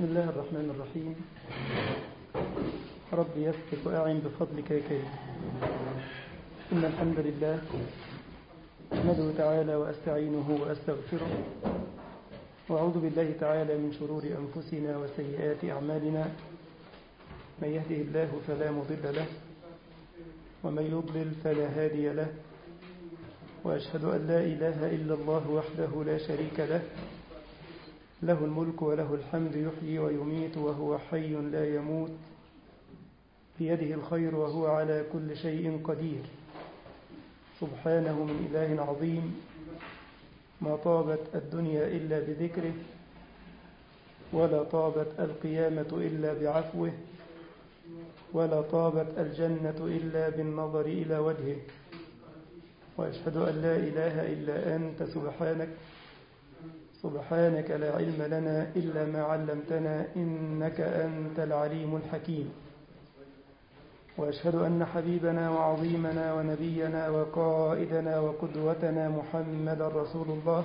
بسم الله الرحمن الرحيم رب يسر وأعن بفضلك يا كريم إن الحمد لله أحمده تعالى وأستعينه وأستغفره وأعوذ بالله تعالى من شرور أنفسنا وسيئات أعمالنا من يهده الله فلا مضل له ومن يضلل فلا هادي له وأشهد أن لا إله إلا الله وحده لا شريك له له الملك وله الحمد يحيي ويميت وهو حي لا يموت بيده الخير وهو على كل شيء قدير سبحانه من إله عظيم ما طابت الدنيا إلا بذكره ولا طابت القيامة إلا بعفوه ولا طابت الجنة إلا بالنظر إلى وجهه وأشهد أن لا إله إلا أنت سبحانك سبحانك لا علم لنا إلا ما علمتنا إنك أنت العليم الحكيم وأشهد أن حبيبنا وعظيمنا ونبينا وقائدنا وقدوتنا محمد رسول الله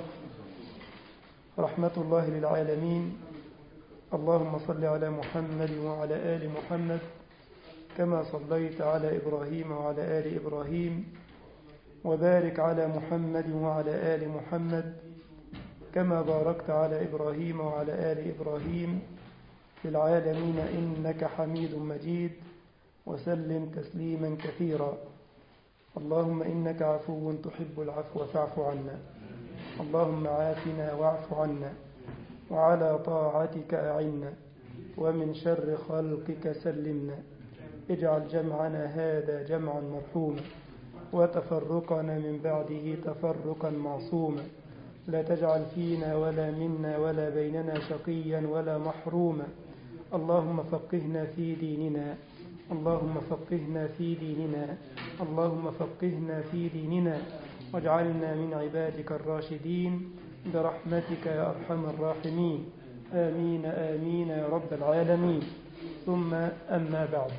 رحمة الله للعالمين اللهم صل على محمد وعلى آل محمد كما صليت على إبراهيم وعلى آل إبراهيم وبارك على محمد وعلى آل محمد كما باركت على إبراهيم وعلى آل إبراهيم في العالمين إنك حميد مجيد وسلم تسليما كثيرا اللهم إنك عفو تحب العفو فاعف عنا اللهم عافنا واعف عنا وعلى طاعتك أعنا ومن شر خلقك سلمنا اجعل جمعنا هذا جمعا مرحوما وتفرقنا من بعده تفرقا معصوما لا تجعل فينا ولا منا ولا بيننا شقيا ولا محروما اللهم فقهنا في ديننا اللهم فقهنا في ديننا اللهم فقهنا في ديننا واجعلنا من عبادك الراشدين برحمتك يا أرحم الراحمين آمين آمين يا رب العالمين ثم أما بعد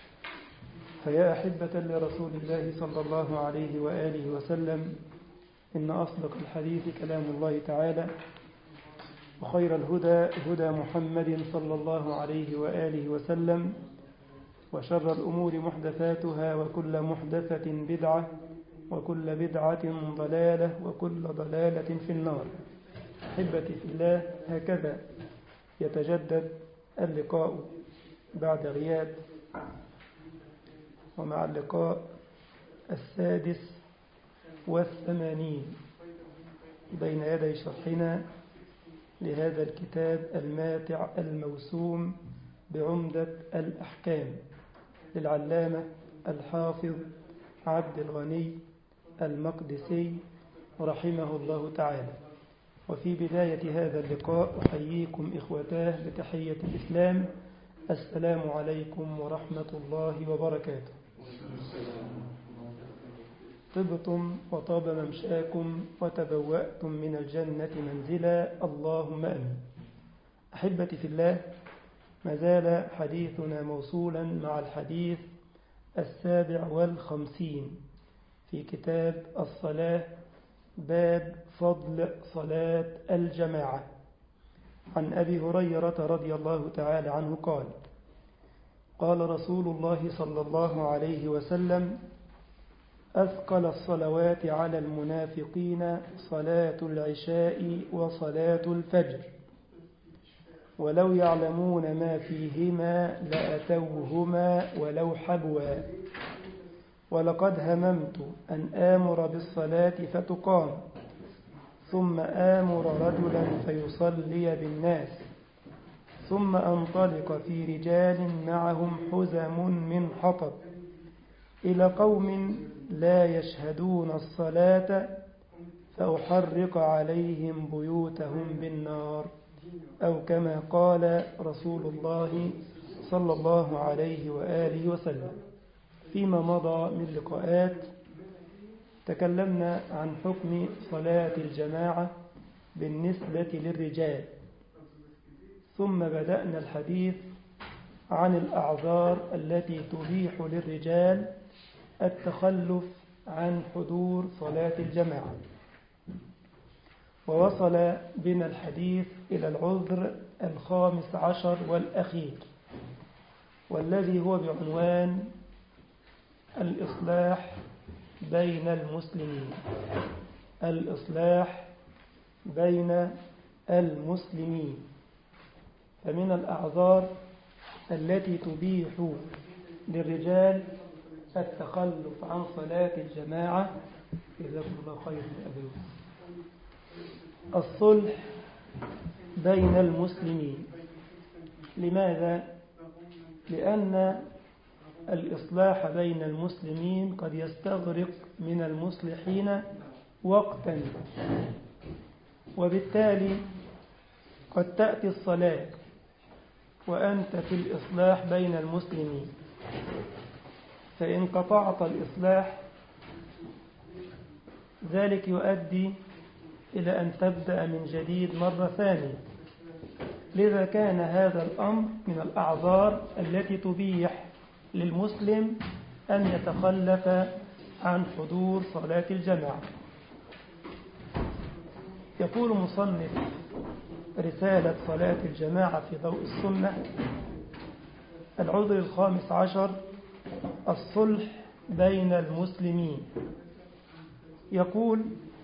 فيا أحبة لرسول الله صلى الله عليه وآله وسلم إن أصدق الحديث كلام الله تعالى وخير الهدى هدى محمد صلى الله عليه وآله وسلم وشر الأمور محدثاتها وكل محدثة بدعة وكل بدعة ضلالة وكل ضلالة في النار أحبتي في الله هكذا يتجدد اللقاء بعد غياب ومع اللقاء السادس والثمانين بين يدي شرحنا لهذا الكتاب الماتع الموسوم بعمدة الأحكام للعلامة الحافظ عبد الغني المقدسي رحمه الله تعالى وفي بداية هذا اللقاء أحييكم إخوتاه بتحية الإسلام السلام عليكم ورحمة الله وبركاته طبتم وطاب ممشاكم وتبوأتم من الجنة منزلا اللهم أمين أحبتي في الله ما زال حديثنا موصولا مع الحديث السابع والخمسين في كتاب الصلاة باب فضل صلاة الجماعة عن أبي هريرة رضي الله تعالى عنه قال قال رسول الله صلى الله عليه وسلم أثقل الصلوات على المنافقين صلاة العشاء وصلاة الفجر ولو يعلمون ما فيهما لأتوهما ولو حبوا ولقد هممت أن آمر بالصلاة فتقام ثم آمر رجلا فيصلي بالناس ثم أنطلق في رجال معهم حزم من حطب إلى قوم لا يشهدون الصلاة فأحرق عليهم بيوتهم بالنار أو كما قال رسول الله صلى الله عليه وآله وسلم فيما مضى من لقاءات تكلمنا عن حكم صلاة الجماعة بالنسبة للرجال ثم بدأنا الحديث عن الأعذار التي تبيح للرجال التخلف عن حضور صلاة الجماعة ووصل بنا الحديث إلى العذر الخامس عشر والأخير والذي هو بعنوان الإصلاح بين المسلمين الإصلاح بين المسلمين فمن الأعذار التي تبيح للرجال التخلف عن صلاة الجماعة جزاكم الله خير أبي الصلح بين المسلمين لماذا؟ لأن الإصلاح بين المسلمين قد يستغرق من المصلحين وقتا وبالتالي قد تأتي الصلاة وأنت في الإصلاح بين المسلمين فإن قطعت الإصلاح ذلك يؤدي إلى أن تبدأ من جديد مرة ثانية لذا كان هذا الأمر من الأعذار التي تبيح للمسلم أن يتخلف عن حضور صلاة الجماعة يقول مصنف رسالة صلاة الجماعة في ضوء السنة العذر الخامس عشر الصلح بين المسلمين يقول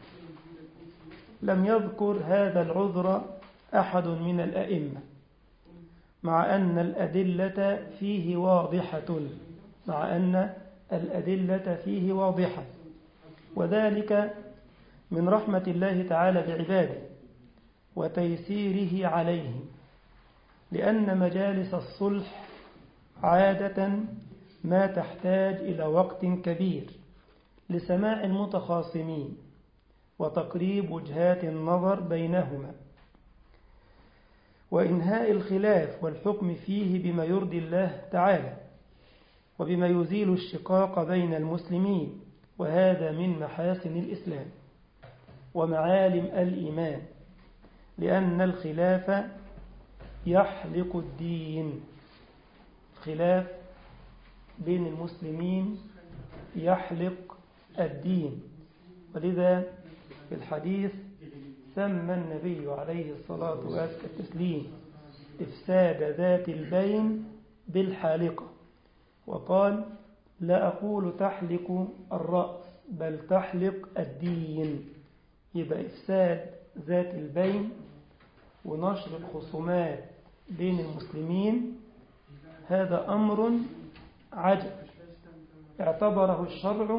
لم يذكر هذا العذر أحد من الأئمة مع أن الأدلة فيه واضحة مع أن الأدلة فيه واضحة وذلك من رحمة الله تعالى بعباده وتيسيره عليهم لأن مجالس الصلح عادة ما تحتاج إلى وقت كبير لسماع المتخاصمين وتقريب وجهات النظر بينهما وإنهاء الخلاف والحكم فيه بما يرضي الله تعالى وبما يزيل الشقاق بين المسلمين وهذا من محاسن الإسلام ومعالم الإيمان لأن الخلاف يحلق الدين خلاف بين المسلمين يحلق الدين ولذا في الحديث سمى النبي عليه الصلاة وأزكى التسليم إفساد ذات البين بالحالقة وقال لا أقول تحلق الرأس بل تحلق الدين يبقى إفساد ذات البين ونشر الخصومات بين المسلمين هذا أمر عجب اعتبره الشرع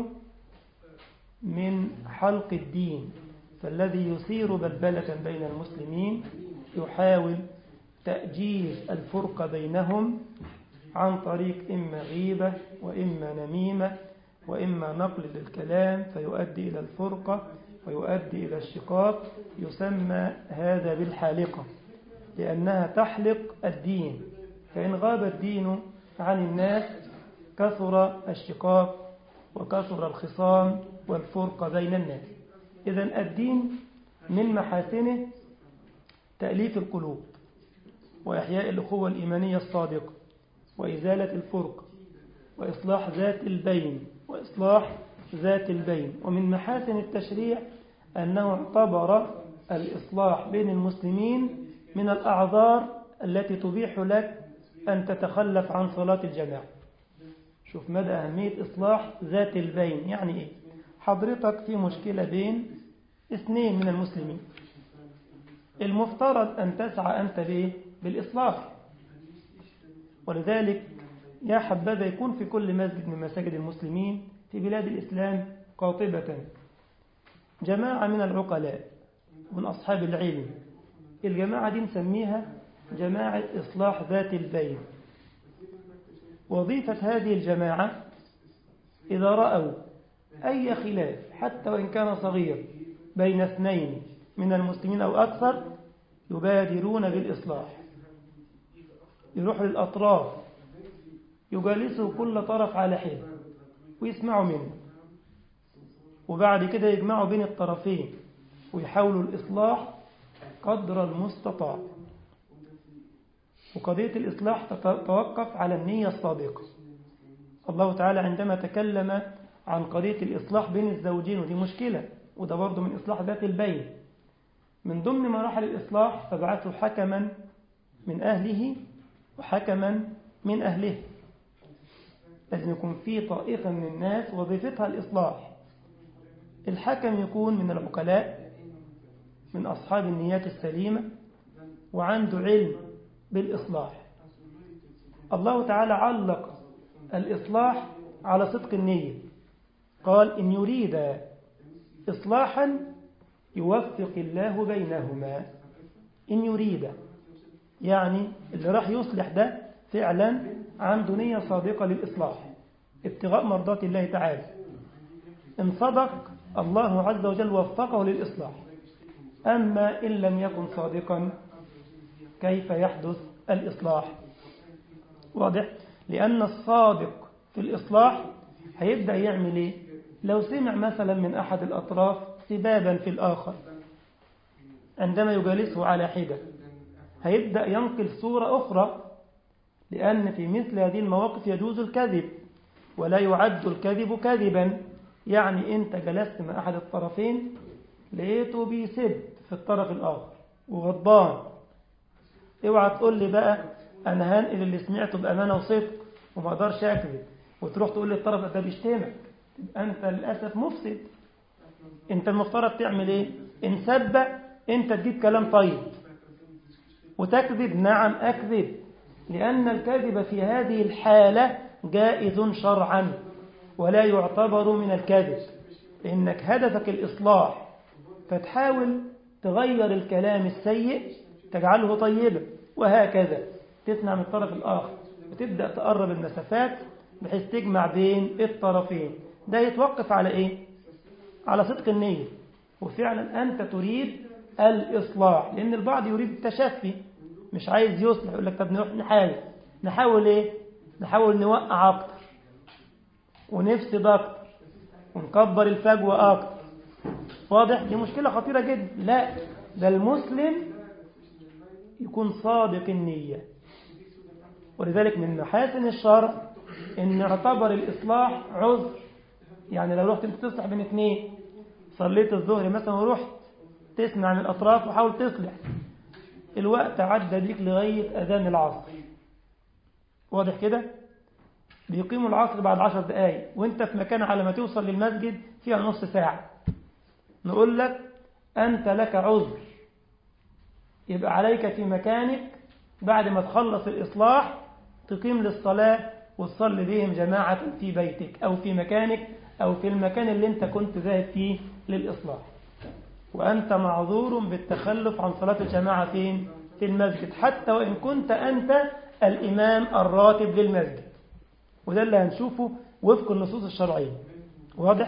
من حلق الدين فالذي يثير بلبلة بين المسلمين يحاول تأجيج الفرقة بينهم عن طريق إما غيبة وإما نميمة وإما نقل للكلام فيؤدي إلى الفرقة ويؤدي إلى الشقاق يسمى هذا بالحالقة لأنها تحلق الدين فإن غاب الدين عن الناس كثر الشقاق وكثر الخصام والفرقة بين الناس إذا الدين من محاسنه تأليف القلوب وإحياء الأخوة الإيمانية الصادقة وإزالة الفرق وإصلاح ذات البين وإصلاح ذات البين ومن محاسن التشريع أنه اعتبر الإصلاح بين المسلمين من الأعذار التي تبيح لك أن تتخلف عن صلاة الجماعة شوف مدى أهمية إصلاح ذات البين يعني إيه حضرتك في مشكلة بين اثنين من المسلمين المفترض أن تسعى أنت بإيه؟ بالإصلاح ولذلك يا حبذا يكون في كل مسجد من مساجد المسلمين في بلاد الإسلام قاطبة جماعة من العقلاء من أصحاب العلم الجماعة دي نسميها جماعة إصلاح ذات البين وظيفة هذه الجماعة إذا رأوا أي خلاف حتى وإن كان صغير بين اثنين من المسلمين أو أكثر يبادرون بالإصلاح يروحوا للأطراف يجالسوا كل طرف على حين ويسمعوا منه وبعد كده يجمعوا بين الطرفين ويحاولوا الإصلاح قدر المستطاع وقضية الإصلاح تتوقف على النية الصادقة الله تعالى عندما تكلم عن قضية الإصلاح بين الزوجين ودي مشكلة وده برضه من إصلاح ذات البين من ضمن مراحل الإصلاح فبعثوا حكما من أهله وحكما من أهله لازم يكون في طائفة من الناس وظيفتها الإصلاح الحكم يكون من العقلاء من أصحاب النيات السليمة وعنده علم بالإصلاح الله تعالى علق الإصلاح على صدق النية قال إن يريد إصلاحا يوفق الله بينهما إن يريد يعني اللي راح يصلح ده فعلا عنده نية صادقة للإصلاح ابتغاء مرضات الله تعالى إن صدق الله عز وجل وفقه للإصلاح أما إن لم يكن صادقا كيف يحدث الإصلاح واضح لأن الصادق في الإصلاح هيبدأ يعمل إيه لو سمع مثلا من أحد الأطراف سبابا في الآخر عندما يجالسه على حدة هيبدأ ينقل صورة أخرى لأن في مثل هذه المواقف يجوز الكذب ولا يعد الكذب كذبا يعني أنت جلست مع أحد الطرفين لقيته بيسب في الطرف الآخر وغضبان اوعى تقول لي بقى أنا هنقل اللي سمعته بأمانة وصدق وما أقدرش أكذب وتروح تقول لي الطرف ده بيشتمك تبقى أنت للأسف مفسد أنت المفترض تعمل إيه إن سب أنت تجيب كلام طيب وتكذب نعم أكذب لأن الكذب في هذه الحالة جائز شرعا ولا يعتبر من الكذب لأنك هدفك الإصلاح فتحاول تغير الكلام السيء تجعله طيبا وهكذا تسمع من الطرف الآخر وتبدأ تقرب المسافات بحيث تجمع بين الطرفين ده يتوقف على إيه؟ على صدق النية وفعلا أنت تريد الإصلاح لأن البعض يريد التشفي مش عايز يصلح يقول لك طب نروح نحاول نحاول إيه؟ نحاول نوقع أكتر ونفسد أكتر ونكبر الفجوة أكتر واضح دي مشكلة خطيرة جدا لا ده المسلم يكون صادق النية ولذلك من محاسن الشرع ان يعتبر الإصلاح عذر يعني لو رحت انت تصلح بين اثنين صليت الظهر مثلا ورحت تسمع من الأطراف وحاول تصلح الوقت عدى بيك لغاية أذان العصر واضح كده بيقيموا العصر بعد عشر دقايق وانت في مكان على ما توصل للمسجد فيها نص ساعة نقول لك أنت لك عذر يبقى عليك في مكانك بعد ما تخلص الإصلاح تقيم للصلاة وتصلي بهم جماعة في بيتك أو في مكانك أو في المكان اللي أنت كنت ذاهب فيه للإصلاح وأنت معذور بالتخلف عن صلاة الجماعة فين؟ في المسجد حتى وإن كنت أنت الإمام الراتب للمسجد وده اللي هنشوفه وفق النصوص الشرعية واضح؟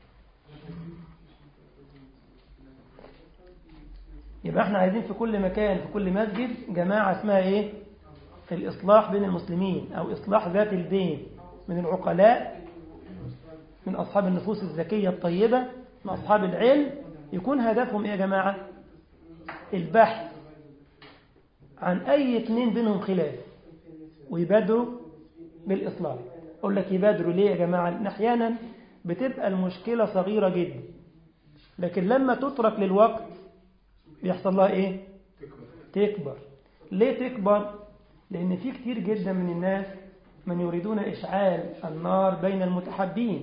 يبقى احنا عايزين في كل مكان في كل مسجد جماعة اسمها ايه في الإصلاح بين المسلمين أو إصلاح ذات البين من العقلاء من أصحاب النفوس الذكية الطيبة من أصحاب العلم يكون هدفهم ايه يا جماعة البحث عن أي اثنين بينهم خلاف ويبادروا بالإصلاح أقول لك يبادروا ليه يا جماعة إن أحيانا بتبقى المشكلة صغيرة جدا لكن لما تترك للوقت بيحصل لها ايه تكبر ليه تكبر لان في كتير جدا من الناس من يريدون اشعال النار بين المتحبين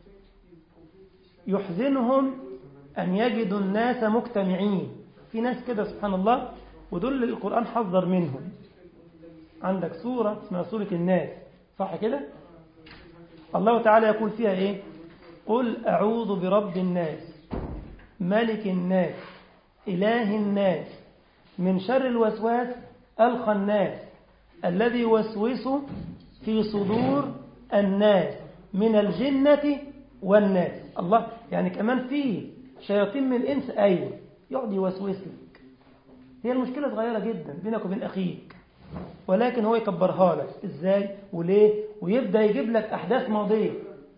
يحزنهم ان يجدوا الناس مجتمعين في ناس كده سبحان الله ودول القرآن حذر منهم عندك سورة اسمها سورة الناس صح كده الله تعالى يقول فيها ايه قل اعوذ برب الناس ملك الناس إله الناس من شر الوسواس الخناس الذي يوسوس في صدور الناس من الجنة والناس الله يعني كمان في شياطين من الإنس أيوة يقعد يوسوس لك هي المشكلة صغيرة جدا بينك وبين أخيك ولكن هو يكبرها لك إزاي وليه ويبدأ يجيب لك أحداث ماضية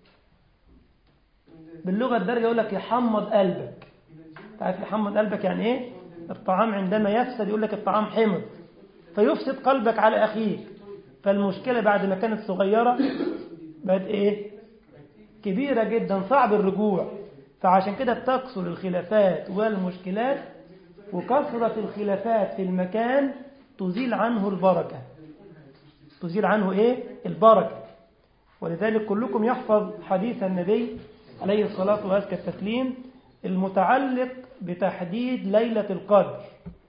باللغة الدارجة يقول لك يحمض قلبك تعرف يحمض قلبك يعني ايه الطعام عندما يفسد يقول لك الطعام حمض فيفسد قلبك على أخيك فالمشكلة بعد ما كانت صغيرة بقت ايه كبيرة جدا صعب الرجوع فعشان كده بتكسر الخلافات والمشكلات وكثرة الخلافات في المكان تزيل عنه البركة تزيل عنه إيه؟ البركة ولذلك كلكم يحفظ حديث النبي عليه الصلاة وأزكى التسليم المتعلق بتحديد ليلة القدر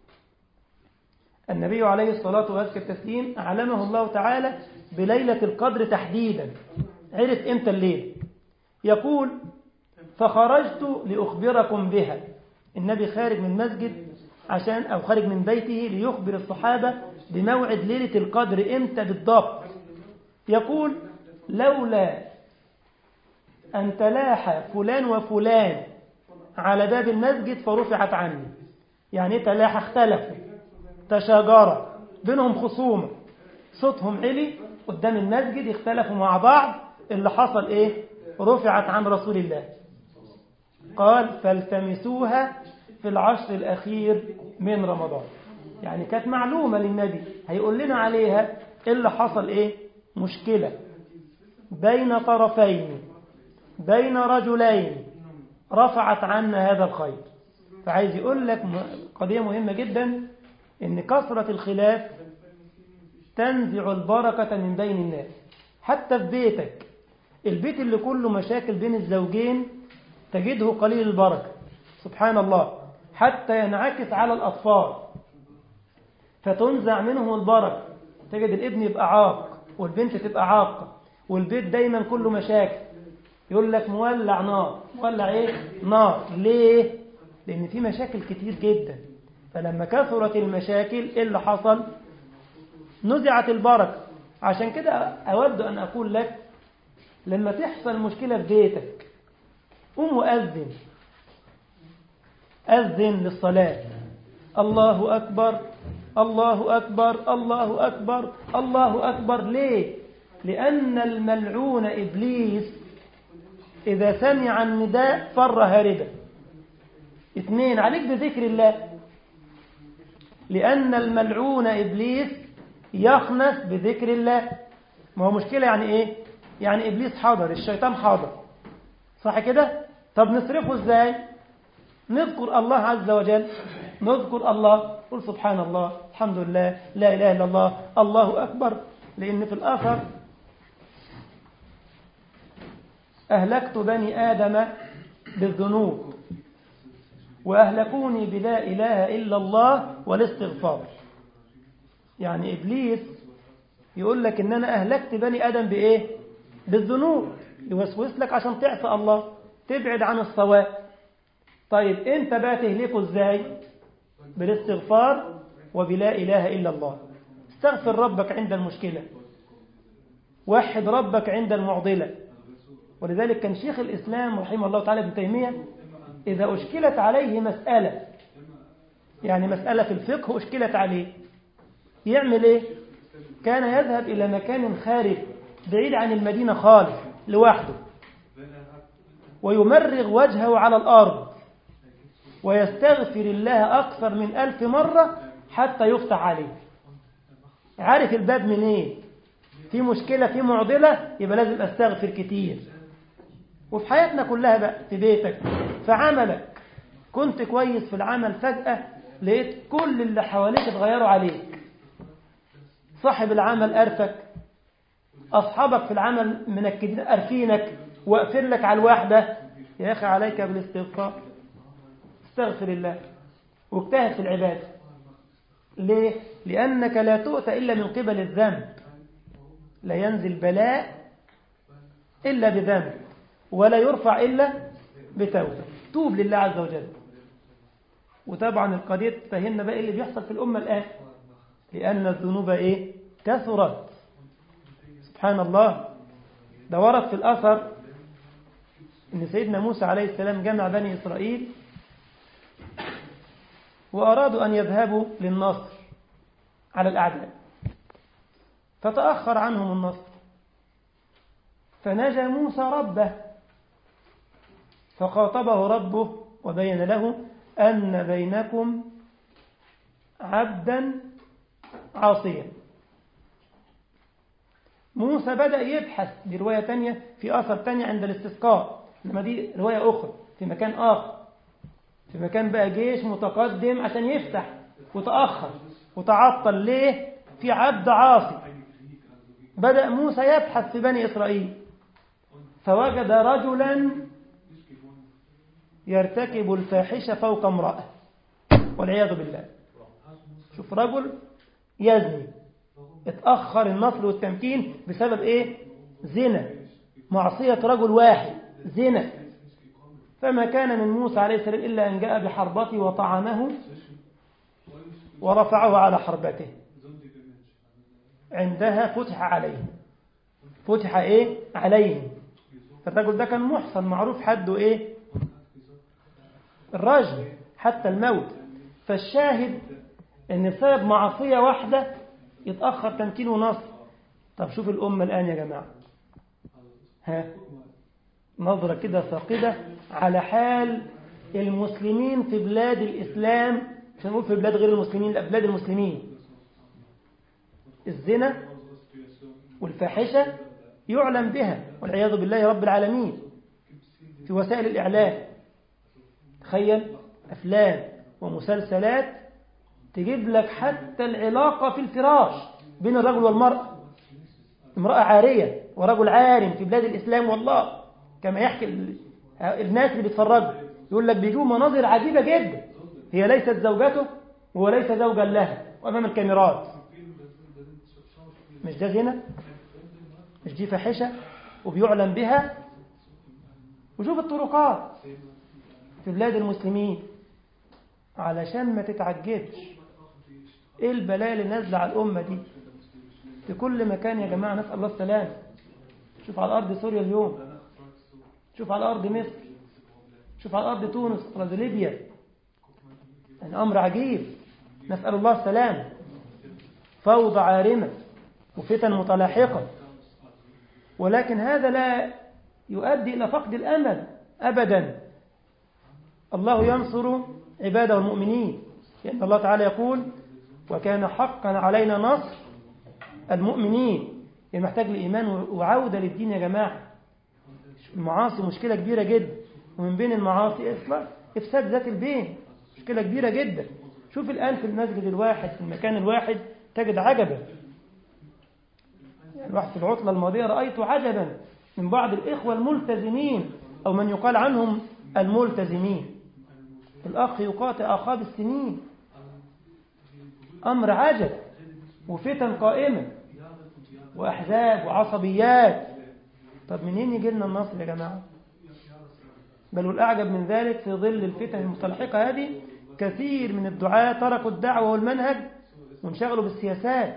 النبي عليه الصلاة وأزكى التسليم أعلمه الله تعالى بليلة القدر تحديدا عرف إمتى الليل يقول فخرجت لأخبركم بها النبي خارج من مسجد عشان أو خارج من بيته ليخبر الصحابة بموعد ليلة القدر إمتى بالضبط يقول لولا أن تلاح فلان وفلان على باب المسجد فرفعت عني يعني تلاح اختلفوا تشاجروا بينهم خصومة صوتهم علي قدام المسجد اختلفوا مع بعض اللي حصل ايه رفعت عن رسول الله قال فالتمسوها في العشر الأخير من رمضان يعني كانت معلومة للنبي هيقول لنا عليها اللي حصل ايه مشكلة بين طرفين بين رجلين رفعت عنا هذا الخير فعايز يقول لك قضية مهمة جدا ان كثرة الخلاف تنزع البركة من بين الناس حتى في بيتك البيت اللي كله مشاكل بين الزوجين تجده قليل البركة سبحان الله حتى ينعكس على الأطفال فتنزع منهم البركة تجد الابن يبقى عاق والبنت تبقى عاقة والبيت دايما كله مشاكل يقول لك مولع نار مولع ايه نار ليه لان في مشاكل كتير جدا فلما كثرت المشاكل ايه اللي حصل نزعت البركة عشان كده أود أن أقول لك لما تحصل مشكلة في بيتك قوم وأذن أذن للصلاة الله أكبر الله أكبر الله أكبر الله أكبر ليه لأن الملعون إبليس إذا سمع النداء فر هاربا اثنين عليك بذكر الله لأن الملعون إبليس يخنس بذكر الله ما هو مشكلة يعني إيه يعني إبليس حاضر الشيطان حاضر صح كده طب نصرفه إزاي نذكر الله عز وجل نذكر الله قل سبحان الله الحمد لله لا إله إلا الله الله أكبر لأن في الآخر أهلكت بني آدم بالذنوب وأهلكوني بلا إله إلا الله والاستغفار يعني إبليس يقول لك إن أنا أهلكت بني آدم بإيه بالذنوب يوسوس لك عشان تعصى الله تبعد عن الصواب طيب أنت بقى تهلكه إزاي بالاستغفار وبلا إله إلا الله استغفر ربك عند المشكلة وحد ربك عند المعضلة ولذلك كان شيخ الإسلام رحمه الله تعالى ابن تيمية إذا أشكلت عليه مسألة يعني مسألة في الفقه أشكلت عليه يعمل إيه كان يذهب إلى مكان خارج بعيد عن المدينة خالص لوحده ويمرغ وجهه على الأرض ويستغفر الله أكثر من ألف مرة حتى يفتح عليه عارف الباب من إيه في مشكلة في معضلة يبقى لازم أستغفر كتير وفي حياتنا كلها بقى في بيتك في عملك كنت كويس في العمل فجأة لقيت كل اللي حواليك اتغيروا عليك صاحب العمل قرفك أصحابك في العمل منكدين قرفينك واقفين لك على الواحدة يا أخي عليك بالاستغفار استغفر الله واجتهد في العبادة ليه؟ لأنك لا تؤتى إلا من قبل الذنب لا ينزل بلاء إلا بذنب ولا يرفع إلا بتوبة توب لله عز وجل وطبعا القضية تفهمنا بقى اللي بيحصل في الأمة الآن لأن الذنوب إيه كثرت سبحان الله ده ورد في الأثر أن سيدنا موسى عليه السلام جمع بني إسرائيل وأرادوا أن يذهبوا للنصر على الأعداء فتأخر عنهم النصر فنجى موسى ربه فخاطبه ربه وبين له أن بينكم عبدا عاصيا موسى بدأ يبحث دي رواية تانية في أثر تانية عند الاستسقاء إنما دي رواية أخرى في مكان آخر في مكان بقى جيش متقدم عشان يفتح وتأخر وتعطل ليه في عبد عاصي بدأ موسى يبحث في بني إسرائيل فوجد رجلا يرتكب الفاحشة فوق امرأة والعياذ بالله شوف رجل يزني اتأخر النصر والتمكين بسبب ايه زنا معصية رجل واحد زنا فما كان من موسى عليه السلام إلا أن جاء بحربته وطعنه ورفعه على حربته عندها فتح عليه فتح ايه عليه فالرجل ده كان محصن معروف حده ايه الرجل حتى الموت فالشاهد ان بسبب معصية واحدة يتأخر تمكين ونصر طب شوف الأمة الآن يا جماعة ها نظرة كده ثاقبة على حال المسلمين في بلاد الإسلام مش هنقول في بلاد غير المسلمين لا بلاد المسلمين الزنا والفاحشة يعلم بها والعياذ بالله رب العالمين في وسائل الإعلام تخيل أفلام ومسلسلات تجيب لك حتى العلاقة في الفراش بين الرجل والمرأة امرأة عارية ورجل عارم في بلاد الإسلام والله كما يحكي الناس اللي بيتفرجوا يقول لك بيجوا مناظر عجيبة جدا هي ليست زوجته وهو ليس زوجا لها وأمام الكاميرات مش ده زنا مش دي فاحشة وبيعلن بها وشوف الطرقات في بلاد المسلمين علشان ما تتعجبش ايه البلاء اللي نازله على الامه دي في كل مكان يا جماعه نسال الله السلامه شوف على ارض سوريا اليوم شوف على ارض مصر شوف على ارض تونس ارض ليبيا يعني امر عجيب نسال الله السلامه فوضى عارمه وفتن متلاحقه ولكن هذا لا يؤدي الى فقد الامل ابدا الله ينصر عباده المؤمنين لأن الله تعالى يقول وكان حقا علينا نصر المؤمنين يعني محتاج لإيمان وعودة للدين يا جماعة المعاصي مشكلة كبيرة جدا ومن بين المعاصي إصلاح إفساد ذات البين مشكلة كبيرة جدا شوف الآن في المسجد الواحد في المكان الواحد تجد عجبا يعني الواحد في العطلة الماضية رأيت عجبا من بعض الإخوة الملتزمين أو من يقال عنهم الملتزمين الأخ يقاطع أخاه بالسنين أمر عجب وفتن قائمة وأحزاب وعصبيات طب منين يجي لنا النصر يا جماعة بل والأعجب من ذلك في ظل الفتن المتلحقة هذه كثير من الدعاة تركوا الدعوة والمنهج وانشغلوا بالسياسات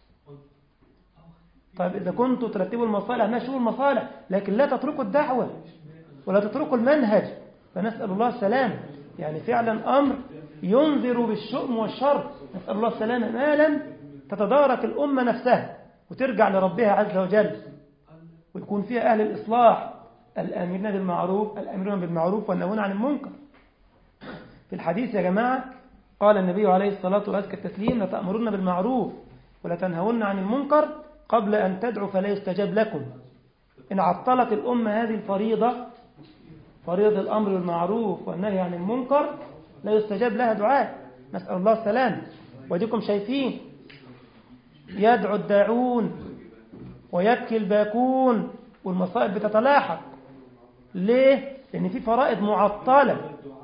طيب إذا كنتوا ترتبوا المصالح ماشوا المصالح لكن لا تتركوا الدعوة ولا تتركوا المنهج فنسأل الله السلام يعني فعلا أمر ينذر بالشؤم والشر نسأل الله السلامة ما لم تتدارك الأمة نفسها وترجع لربها عز وجل ويكون فيها أهل الإصلاح الآمرين بالمعروف الآمرون بالمعروف والنهون عن المنكر في الحديث يا جماعة قال النبي عليه الصلاة وأزكى التسليم لتأمرون بالمعروف ولا تنهون عن المنكر قبل أن تدعوا فلا يستجاب لكم إن عطلت الأمة هذه الفريضة فريضة الأمر بالمعروف والنهي عن المنكر لا يستجاب لها دعاء نسأل الله السلام وديكم شايفين يدعو الداعون ويبكي الباكون والمصائب بتتلاحق ليه؟ لأن في فرائض معطلة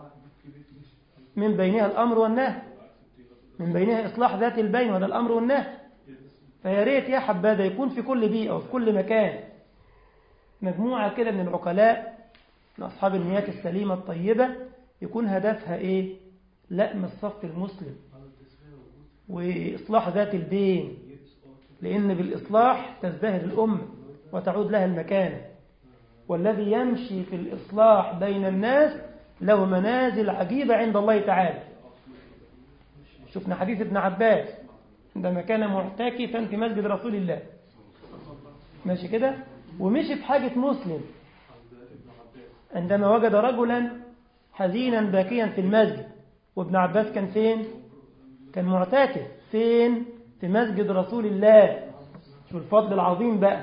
من بينها الأمر والنهي من بينها إصلاح ذات البين وهذا الأمر والنهي فيا ريت يا حبذا يكون في كل بيئة وفي كل مكان مجموعة كده من العقلاء من أصحاب النيات السليمة الطيبة يكون هدفها إيه؟ لأم الصف المسلم وإصلاح ذات البين لأن بالإصلاح تزدهر الأمة وتعود لها المكانة والذي يمشي في الإصلاح بين الناس له منازل عجيبة عند الله تعالى شفنا حديث ابن عباس عندما كان معتكفا في مسجد رسول الله ماشي كده ومشي في حاجة مسلم عندما وجد رجلا حزينا باكيا في المسجد وابن عباس كان فين كان معتكف فين في مسجد رسول الله شو الفضل العظيم بقى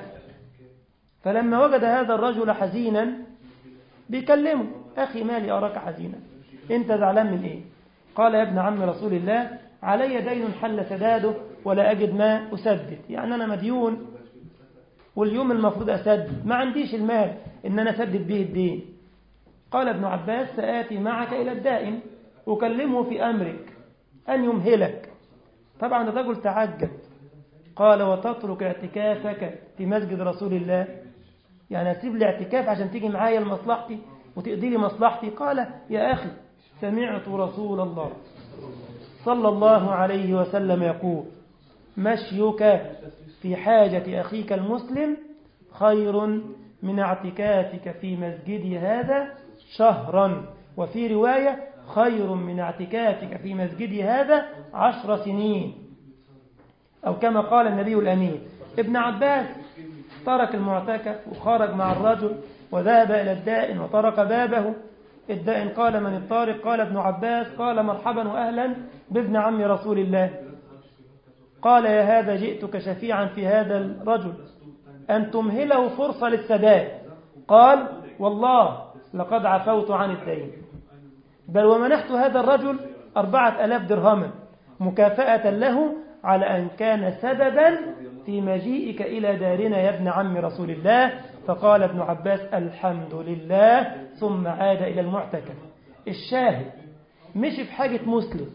فلما وجد هذا الرجل حزينا بيكلمه أخي مالي أراك حزينا أنت زعلان من إيه قال يا ابن عم رسول الله علي دين حل سداده ولا أجد ما أسدد يعني أنا مديون واليوم المفروض أسدد ما عنديش المال إن أنا أسدد به الدين قال ابن عباس سآتي معك إلى الدائن أكلمه في أمرك أن يمهلك طبعا الرجل تعجب قال وتترك اعتكافك في مسجد رسول الله يعني هتسيب لي اعتكاف عشان تيجي معايا لمصلحتي وتقضي لي مصلحتي قال يا أخي سمعت رسول الله صلى الله عليه وسلم يقول مشيك في حاجة أخيك المسلم خير من اعتكافك في مسجدي هذا شهرا وفي رواية خير من اعتكافك في مسجدي هذا عشر سنين أو كما قال النبي الأمين ابن عباس ترك المعتكف وخرج مع الرجل وذهب إلى الدائن وطرق بابه الدائن قال من الطارق قال ابن عباس قال مرحبا وأهلا بابن عم رسول الله قال يا هذا جئتك شفيعا في هذا الرجل أن تمهله فرصة للسداد قال والله لقد عفوت عن الدين بل ومنحت هذا الرجل أربعة ألاف درهما مكافأة له على أن كان سببا في مجيئك إلى دارنا يا ابن عم رسول الله فقال ابن عباس الحمد لله ثم عاد إلى المعتكف الشاهد مشي في حاجة مسلم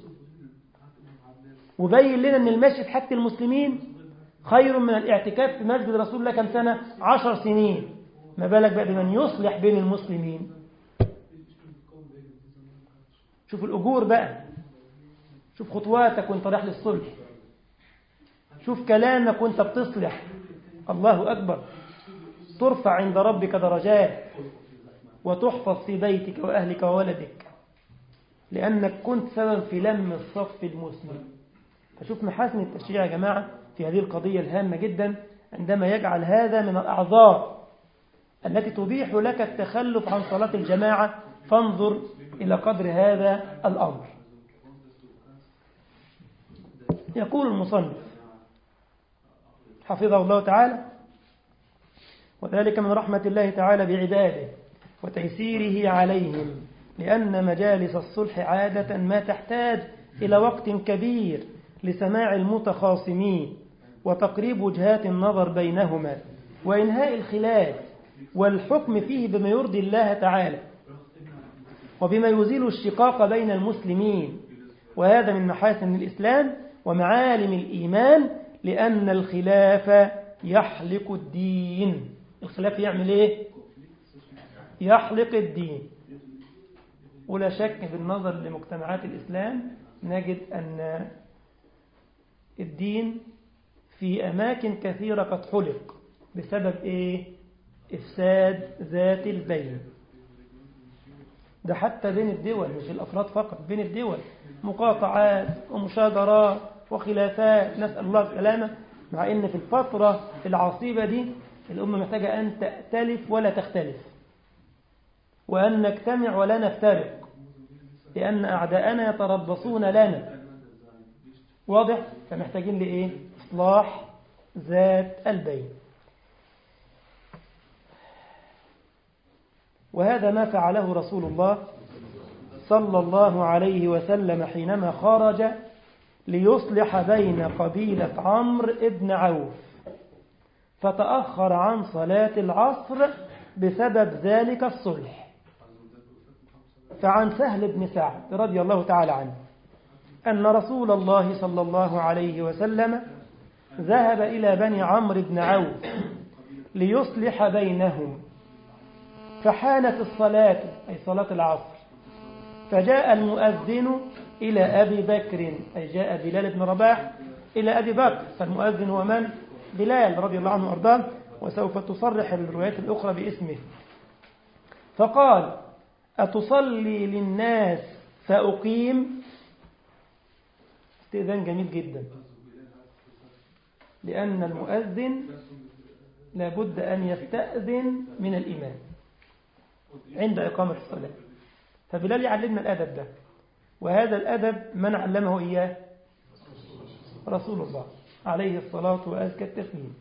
وبين لنا أن المشي في حاجة المسلمين خير من الاعتكاف في مسجد رسول الله كم سنة عشر سنين ما بالك بقى بمن يصلح بين المسلمين شوف الأجور بقى شوف خطواتك وانت رايح للصلح شوف كلامك وانت بتصلح الله أكبر ترفع عند ربك درجات وتحفظ في بيتك وأهلك وولدك لأنك كنت سبب في لم الصف المسلم فشوف محاسن التشريع يا جماعة في هذه القضية الهامة جدا عندما يجعل هذا من الأعذار التي تبيح لك التخلف عن صلاة الجماعة فانظر إلى قدر هذا الأمر يقول المصنف حفظه الله تعالى وذلك من رحمة الله تعالى بعباده وتيسيره عليهم لأن مجالس الصلح عادة ما تحتاج إلى وقت كبير لسماع المتخاصمين وتقريب وجهات النظر بينهما وإنهاء الخلاف والحكم فيه بما يرضي الله تعالى وبما يزيل الشقاق بين المسلمين وهذا من محاسن الإسلام ومعالم الإيمان لأن الخلاف يحلق الدين الخلاف يعمل إيه؟ يحلق الدين ولا شك بالنظر لمجتمعات الإسلام نجد أن الدين في أماكن كثيرة قد حلق بسبب إيه؟ إفساد ذات البين ده حتى بين الدول مش الأفراد فقط بين الدول مقاطعات ومشاجرات وخلافات نسأل الله السلامة مع أن في الفترة العصيبة دي الأمة محتاجة أن تأتلف ولا تختلف وأن نجتمع ولا نفترق لأن أعداءنا يتربصون لنا واضح فمحتاجين لإيه إصلاح ذات البين وهذا ما فعله رسول الله صلى الله عليه وسلم حينما خرج ليصلح بين قبيلة عمرو ابن عوف فتأخر عن صلاة العصر بسبب ذلك الصلح فعن سهل بن سعد رضي الله تعالى عنه أن رسول الله صلى الله عليه وسلم ذهب إلى بني عمرو بن عوف ليصلح بينهم فحانت الصلاة أي صلاة العصر فجاء المؤذن إلى أبي بكر أي جاء بلال بن رباح إلى أبي بكر فالمؤذن هو من؟ بلال رضي الله عنه وأرضاه وسوف تصرح الروايات الأخرى باسمه فقال أتصلي للناس فأقيم استئذان جميل جدا لأن المؤذن لابد أن يستأذن من الإمام عند إقامة الصلاة فبلال يعلمنا الأدب ده وهذا الأدب من علمه إياه رسول الله عليه الصلاة وأزكى التسليم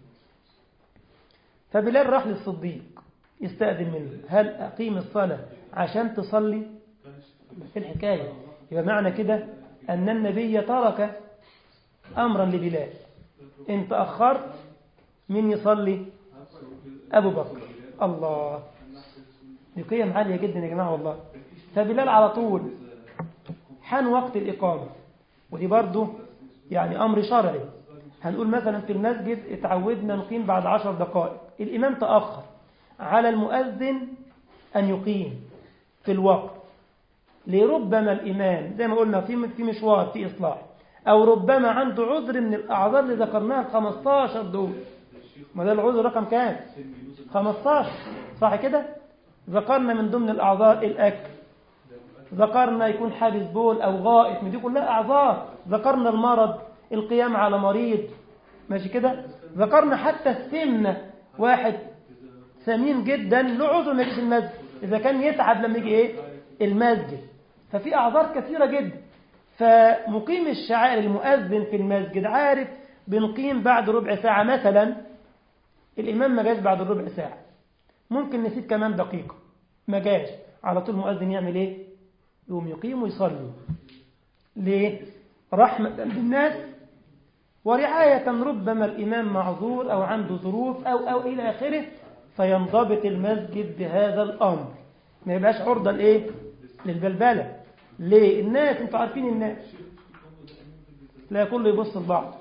فبلال راح للصديق يستأذن منه هل أقيم الصلاة عشان تصلي في الحكاية يبقى معنى كده أن النبي ترك أمرا لبلال إن تأخرت من يصلي أبو بكر الله دي قيم عالية جدا يا جماعة والله فبلال على طول حان وقت الإقامة ودي برضو يعني أمر شرعي هنقول مثلا في المسجد اتعودنا نقيم بعد عشر دقائق الإمام تأخر على المؤذن أن يقيم في الوقت لربما الإمام زي ما قلنا في في مشوار في إصلاح أو ربما عنده عذر من الأعذار اللي ذكرناها 15 دول ما ده العذر رقم كام 15 صح كده ذكرنا من ضمن الأعذار الأكل ذكرنا يكون حابس بول أو غائط دي كلها أعذار ذكرنا المرض القيام على مريض ماشي كده ذكرنا حتى السمنة واحد سمين جدا له عذر ما يجيش المسجد إذا كان يتعب لما يجي إيه المسجد ففي أعذار كثيرة جدا فمقيم الشعائر المؤذن في المسجد عارف بنقيم بعد ربع ساعة مثلا الإمام ما جاش بعد الربع ساعة ممكن نسيت كمان دقيقة ما جاش على طول المؤذن يعمل إيه يقوم يقيم ويصلي ليه رحمة بالناس ورعاية ربما الإمام معذور أو عنده ظروف أو أو إلى آخره فينضبط المسجد بهذا الأمر ما يبقاش عرضة لإيه للبلبلة ليه الناس انتوا عارفين الناس لا كله يبص لبعض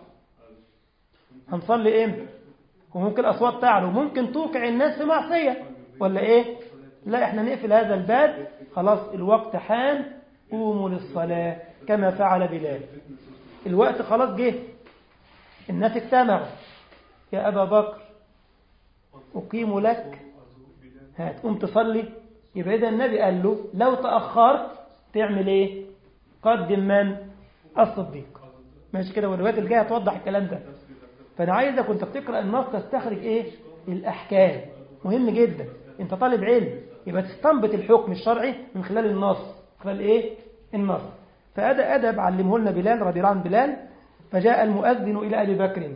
هنصلي امتى وممكن اصوات تعلو ممكن توقع الناس في معصيه ولا ايه لا احنا نقفل هذا الباب خلاص الوقت حان قوموا للصلاه كما فعل بلال الوقت خلاص جه الناس اجتمعوا يا ابا بكر اقيم لك هتقوم تصلي يبقى اذا النبي قال له لو تاخرت تعمل ايه قدم من الصديق ماشي كده والروايات الجايه توضح الكلام ده فانا عايزك وانت بتقرا النص تستخرج ايه الاحكام مهم جدا انت طالب علم يبقى تستنبط الحكم الشرعي من خلال النص من خلال ايه النص فادى ادب علمه لنا بلال رضي الله عنه بلال فجاء المؤذن الى ابي بكر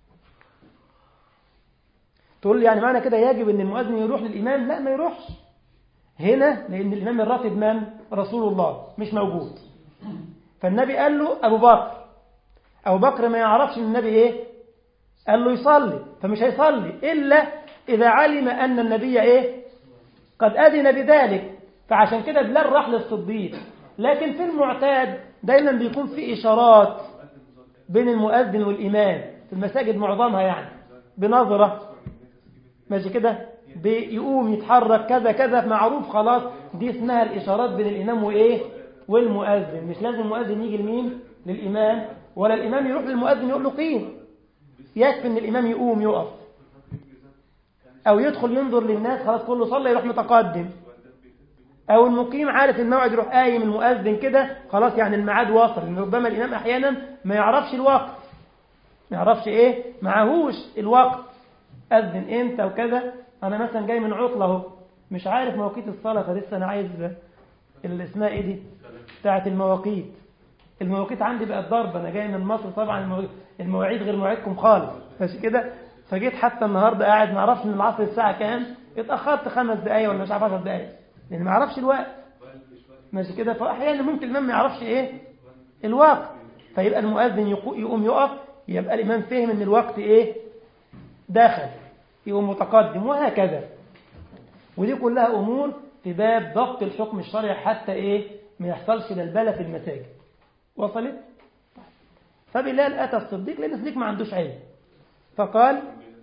تقول لي يعني معنى كده يجب ان المؤذن يروح للامام لا ما يروحش هنا لأن الإمام الراتب من؟ رسول الله مش موجود فالنبي قال له أبو بكر أبو بكر ما يعرفش من النبي إيه قال له يصلي فمش هيصلي إلا إذا علم أن النبي إيه قد أذن بذلك فعشان كده بلال راح للصديق لكن في المعتاد دايما بيكون في إشارات بين المؤذن والإمام في المساجد معظمها يعني بنظرة ماشي كده بيقوم يتحرك كذا كذا معروف خلاص دي اسمها الإشارات بين الإمام وإيه والمؤذن مش لازم المؤذن يجي لمين للإمام ولا الإمام يروح للمؤذن يقول له قيم يكفي إن الإمام يقوم يقف أو يدخل ينظر للناس خلاص كله صلى يروح متقدم أو المقيم عارف الموعد يروح قايم المؤذن كده خلاص يعني الميعاد واصل إن ربما الإمام أحيانا ما يعرفش الوقت ما يعرفش إيه معهوش الوقت أذن إمتى وكذا أنا مثلا جاي من عطلة اهو مش عارف مواقيت الصلاة فلسه أنا عايز اللي اسمها إيه دي بتاعت المواقيت المواقيت عندي بقت ضربة أنا جاي من مصر طبعا المواعيد غير مواعيدكم خالص ماشي كده فجيت حتى النهاردة قاعد ما اعرفش من العصر الساعة كام اتأخرت خمس دقايق ولا مش عارف 10 دقايق لأن ما اعرفش الوقت ماشي كده فأحيانا ممكن الإمام ما يعرفش إيه الوقت فيبقى المؤذن يقوم يقف يبقى الإمام فهم إن الوقت إيه داخل يقوم متقدم وهكذا ودي كلها أمور في باب ضبط الحكم الشرعي حتى إيه ما يحصلش بلبلة في المساجد وصلت فبلال أتى الصديق لأن الصديق ما عندوش علم فقال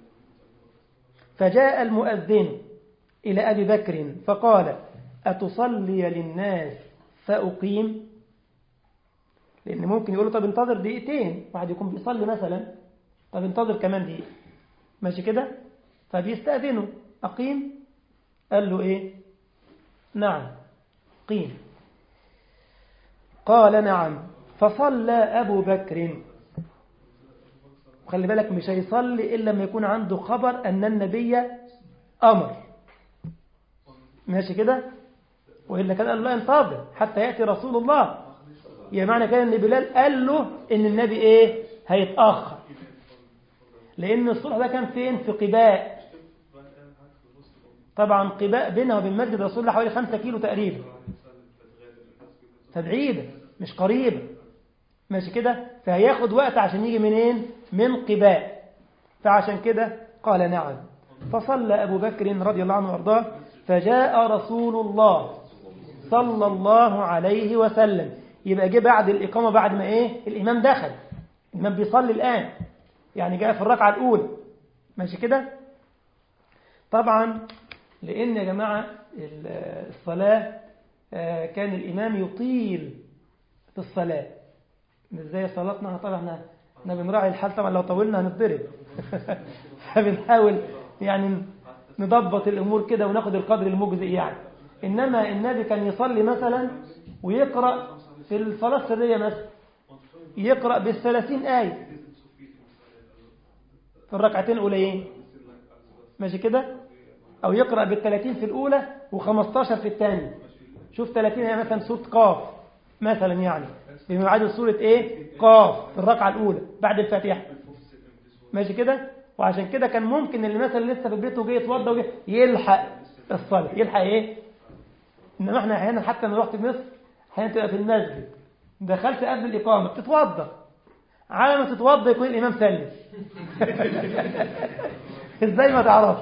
فجاء المؤذن إلى أبي بكر فقال أتصلي للناس فأقيم لأن ممكن يقولوا طب انتظر دقيقتين واحد يكون بيصلي مثلا طب انتظر كمان دقيقة ماشي كده فبيستأذنه أقيم قال له إيه نعم قيم قال نعم فصلى أبو بكر خلي بالك مش هيصلي إلا لما يكون عنده خبر أن النبي أمر ماشي كده وإلا كان قال له انتظر حتى يأتي رسول الله يعني معنى كده أن بلال قال له أن النبي إيه هيتأخر لأن الصلح ده كان فين في قباء طبعا قباء بينها وبين مسجد رسول الله حوالي خمسة كيلو تقريبا فبعيدة مش قريبة ماشي كده فهياخد وقت عشان يجي منين من قباء فعشان كده قال نعم فصلى أبو بكر رضي الله عنه وارضاه فجاء رسول الله صلى الله عليه وسلم يبقى جه بعد الإقامة بعد ما إيه الإمام دخل الإمام بيصلي الآن يعني جاء في الركعة الأولى ماشي كده طبعا لأن يا جماعة الصلاة كان الإمام يطيل في الصلاة مش زي صلاتنا طبعا احنا احنا بنراعي الحال طبعا لو طولنا هنتضرب فبنحاول يعني نضبط الأمور كده وناخد القدر المجزئ يعني إنما النبي كان يصلي مثلا ويقرأ في الصلاة السرية مثلا يقرأ بالثلاثين آية في الركعتين الأوليين ماشي كده أو يقرأ بالثلاثين في الأولى وخمستاشر في الثانية شوف ثلاثين آية مثلا سورة قاف مثلا يعني بما يعادل سورة إيه قاف في الركعة الأولى بعد الفاتحة ماشي كده وعشان كده كان ممكن اللي مثلا لسه في بيته جاي يتوضى وجاي يلحق الصلاة يلحق إيه إنما إحنا أحيانا حتى لما رحت مصر أحيانا تبقى في المسجد دخلت قبل الإقامة بتتوضى على ما تتوضى يكون الإمام سلم إزاي ما تعرف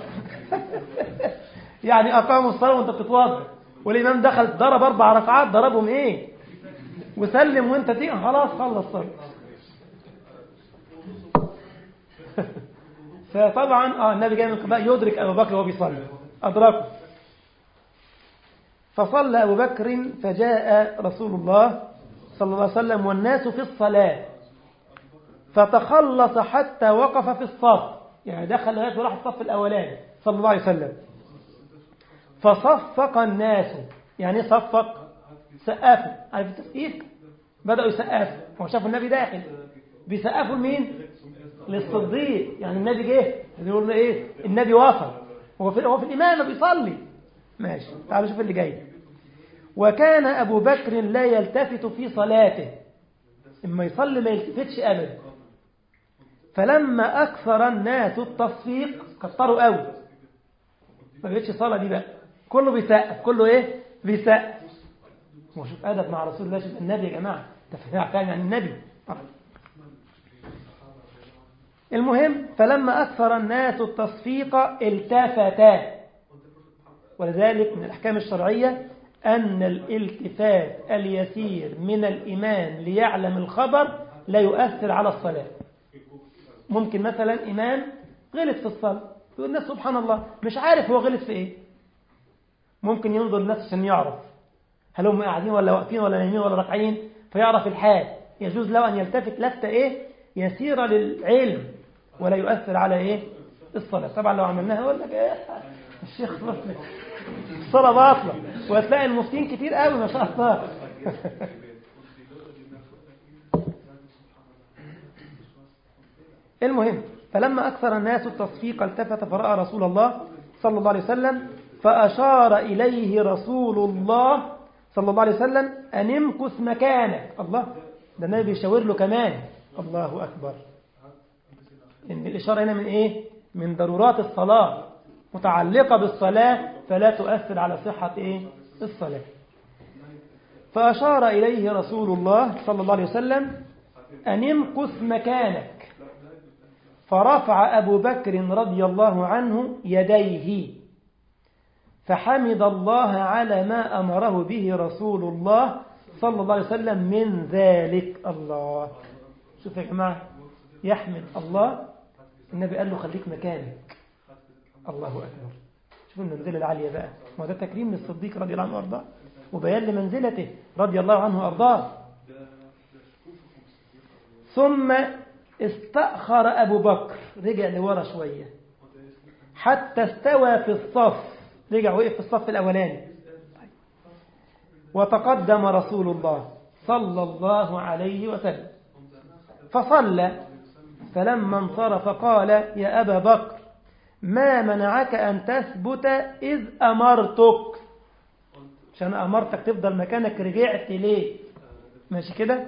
يعني أقاموا الصلاة وأنت بتتوضى والإمام دخل ضرب أربع ركعات ضربهم إيه وسلم وأنت تيجي خلاص خلص صلاة فطبعا اه النبي جاي من قباء يدرك أبو بكر وهو بيصلي أدركه فصلى أبو بكر فجاء رسول الله صلى الله عليه وسلم والناس في الصلاة فتخلص حتى وقف في الصف يعني دخل لغاية وراح الصف الأولاني صلى الله عليه وسلم فصفق الناس يعني صفق سقفوا عارف التسقيف بدأوا يسقفوا هو شافوا النبي داخل بيسقفوا لمين للصديق يعني النبي جه يقول له ايه النبي وصل هو في هو في الإمامة بيصلي ماشي تعالوا شوف اللي جاي وكان أبو بكر لا يلتفت في صلاته إما يصلي ما يلتفتش أبدا فلما أكثر الناس التصفيق كتروا قوي ما بقتش صلاة دي بقى كله بيسقف كله إيه بيسقف وشوف أدب مع رسول الله شوف النبي يا جماعة تفهم يعني النبي المهم فلما أكثر الناس التصفيق التفتا ولذلك من الأحكام الشرعية أن الالتفات اليسير من الإمام ليعلم الخبر لا يؤثر على الصلاة ممكن مثلا إمام غلط في الصلاة يقول الناس سبحان الله مش عارف هو غلط في إيه ممكن ينظر الناس عشان يعرف هل هم قاعدين ولا واقفين ولا نايمين ولا راكعين فيعرف الحال يجوز له أن يلتفت لفتة إيه يسيرة للعلم ولا يؤثر على إيه الصلاة طبعا لو عملناها يقول لك إيه الشيخ مسلم الصلاة باطلة وهتلاقي المفتين كتير قوي ما شاء الله المهم فلما أكثر الناس التصفيق التفت فرأى رسول الله صلى الله عليه وسلم فأشار إليه رسول الله صلى الله عليه وسلم أن امكث مكانك الله ده النبي بيشاور له كمان الله أكبر إن الإشارة هنا من إيه من ضرورات الصلاة متعلقة بالصلاة فلا تؤثر على صحة إيه الصلاة فأشار إليه رسول الله صلى الله عليه وسلم أن امكث مكانك فرفع أبو بكر رضي الله عنه يديه فحمد الله على ما أمره به رسول الله صلى الله عليه وسلم من ذلك الله شوف يا جماعة يحمد الله النبي قال له خليك مكانك الله أكبر شوف المنزلة العالية بقى ما ده تكريم للصديق رضي الله عنه وأرضاه وبيان لمنزلته رضي الله عنه وأرضاه ثم استأخر أبو بكر رجع لورا شوية حتى استوى في الصف رجع وقف في الصف الأولاني وتقدم رسول الله صلى الله عليه وسلم فصلى فلما انصرف قال يا أبا بكر ما منعك أن تثبت إذ أمرتك عشان أمرتك تفضل مكانك رجعت ليه ماشي كده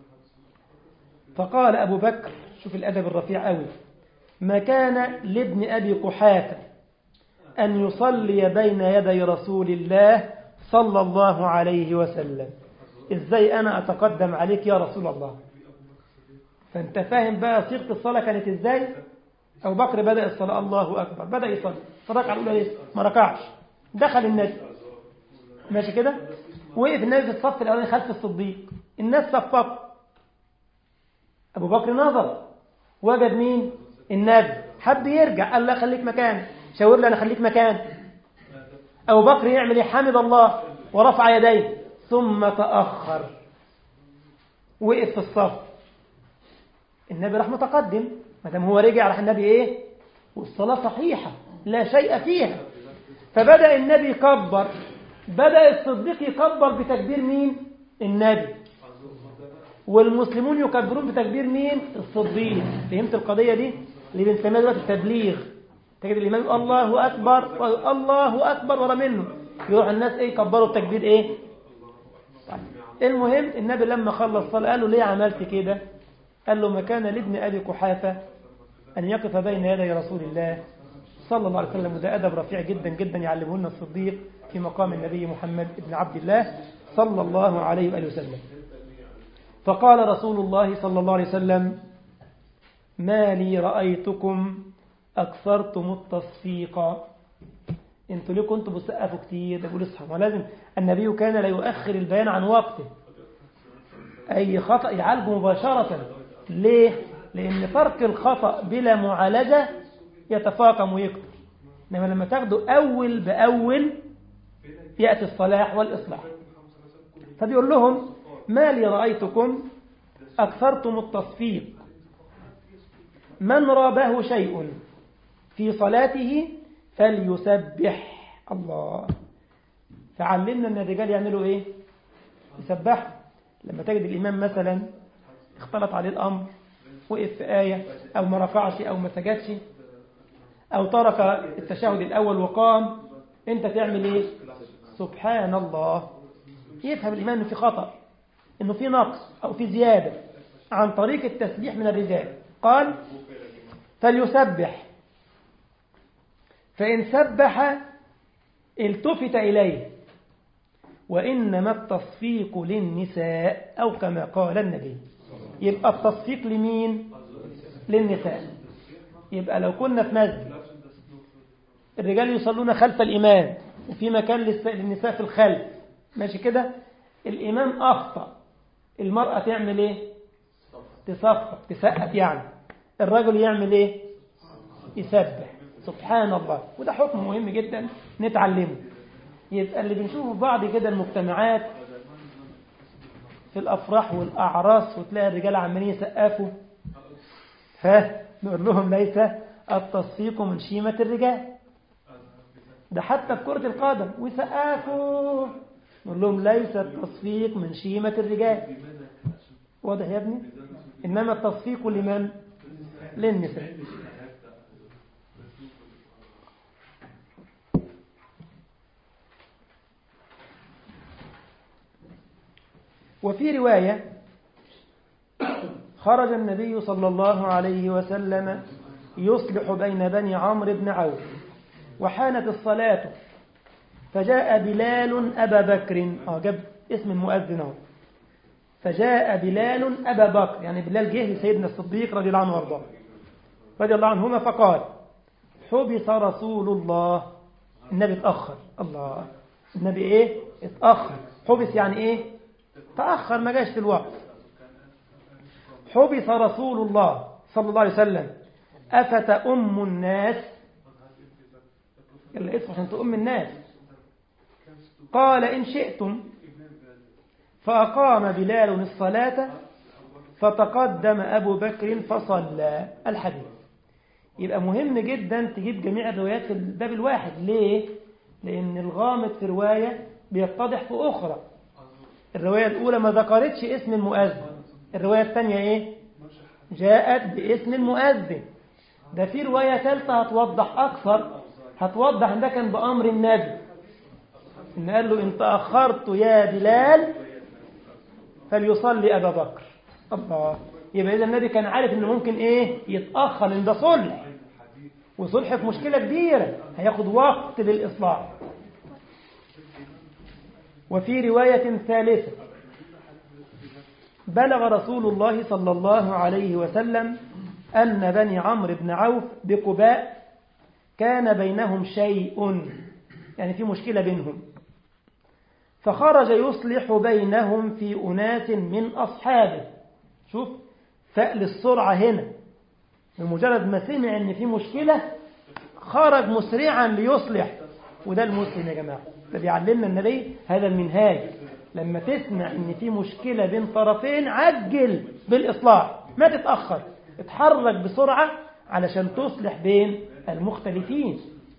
فقال أبو بكر شوف الأدب الرفيع قوي ما كان لابن أبي قحافة أن يصلي بين يدي رسول الله صلى الله عليه وسلم إزاي أنا أتقدم عليك يا رسول الله فأنت فاهم بقى صيغة الصلاة كانت إزاي أبو بكر بدأ الصلاة الله أكبر بدأ يصلي الركعة الأولى ليه ما ركعش دخل النبي ماشي كده وقف النبي في الصف الأولاني خلف الصديق الناس صفقوا أبو بكر نظر وجد مين النبي حب يرجع قال لا خليك مكان شاور لي أنا خليك مكان أبو بكر يعمل إيه حمد الله ورفع يديه ثم تأخر وقف في الصف النبي راح متقدم ما دام هو رجع راح النبي ايه والصلاة صحيحة لا شيء فيها فبدأ النبي يكبر بدأ الصديق يكبر بتكبير مين النبي والمسلمون يكبرون بتكبير مين الصديق فهمت القضية دي اللي بنسميها دلوقتي التبليغ تجد الإمام يقول الله أكبر الله أكبر ورا منه يروح الناس ايه يكبروا التكبير ايه طيب. المهم النبي لما خلص الصلاة قال له ليه عملت كده قال له ما كان لابن أبي قحافة أن يقف بين يدي رسول الله صلى الله عليه وسلم وده أدب رفيع جدا جدا يعلمه لنا الصديق في مقام النبي محمد بن عبد الله صلى الله عليه وآله وسلم فقال رسول الله صلى الله عليه وسلم ما لي رأيتكم أكثرتم التصفيق انتوا ليه كنتوا بتسقفوا كتير ده بيقول اصحى ولازم النبي كان لا يؤخر البيان عن وقته أي خطأ يعالجه مباشرة ليه؟ لأن ترك الخطأ بلا معالجة يتفاقم ويكتر إنما لما تاخده أول بأول يأتي الصلاح والإصلاح فبيقول لهم ما لي رأيتكم أكثرتم التصفيق من رابه شيء في صلاته فليسبح الله فعلمنا أن الرجال يعملوا إيه يسبحوا لما تجد الإمام مثلا اختلط عليه الأمر وقف في آية أو ما رفعش أو ما سجدش أو ترك التشهد الأول وقام أنت تعمل إيه سبحان الله يفهم الإمام أنه في خطأ أنه في نقص أو في زيادة عن طريق التسبيح من الرجال قال فليسبح فإن سبح التفت إليه وإنما التصفيق للنساء أو كما قال النبي يبقى التصفيق لمين للنساء يبقى لو كنا في مسجد الرجال يصلون خلف الإمام وفي مكان للنساء في الخلف ماشي كده الإمام أخطأ المرأة تعمل إيه تصفق تسقف يعني الرجل يعمل إيه يسبح سبحان الله وده حكم مهم جدا نتعلمه يبقى اللي بنشوفه في بعض كده المجتمعات في الأفراح والأعراس وتلاقي الرجال عمالين يسقفوا ها نقول لهم ليس التصفيق من شيمة الرجال ده حتى في كرة القدم ويسقفوا نقول لهم ليس التصفيق من شيمة الرجال واضح يا ابني إنما التصفيق لمن للنساء وفي رواية خرج النبي صلى الله عليه وسلم يصلح بين بني عمرو بن عوف وحانت الصلاة فجاء بلال أبا بكر آه جاب اسم المؤذن اهو فجاء بلال أبا بكر يعني بلال جه لسيدنا الصديق رضي الله عنه وارضاه رضي الله عنهما فقال حبس رسول الله النبي اتأخر الله النبي ايه اتأخر حبس يعني ايه تأخر ما جاش في الوقت حبس رسول الله صلى الله عليه وسلم أفتأم الناس يلا اصحى عشان تؤم الناس قال إن شئتم فأقام بلال الصلاة فتقدم أبو بكر فصلى الحديث يبقى مهم جدا تجيب جميع الروايات في الباب الواحد ليه؟ لأن الغامض في رواية بيتضح في أخرى الرواية الأولى ما ذكرتش اسم المؤذن الرواية الثانية إيه؟ جاءت باسم المؤذن ده في رواية ثالثة هتوضح أكثر هتوضح إن ده كان بأمر النبي إن قال له إن تأخرت يا بلال فليصلي أبا بكر الله يبقى إذا النبي كان عارف إنه ممكن إيه يتأخر لأن ده صلح وصلح في مشكلة كبيرة هياخد وقت للإصلاح وفي رواية ثالثة بلغ رسول الله صلى الله عليه وسلم أن بني عمرو بن عوف بقباء كان بينهم شيء يعني في مشكلة بينهم فخرج يصلح بينهم في أناس من أصحابه شوف فأل السرعة هنا بمجرد ما سمع أن في مشكلة خرج مسرعا ليصلح وده المسلم يا جماعة ده بيعلمنا النبي هذا المنهاج لما تسمع ان في مشكلة بين طرفين عجل بالإصلاح ما تتأخر اتحرك بسرعة علشان تصلح بين المختلفين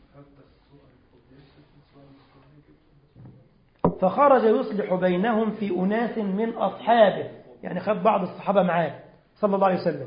فخرج يصلح بينهم في أناس من أصحابه يعني خد بعض الصحابة معاه صلى الله عليه وسلم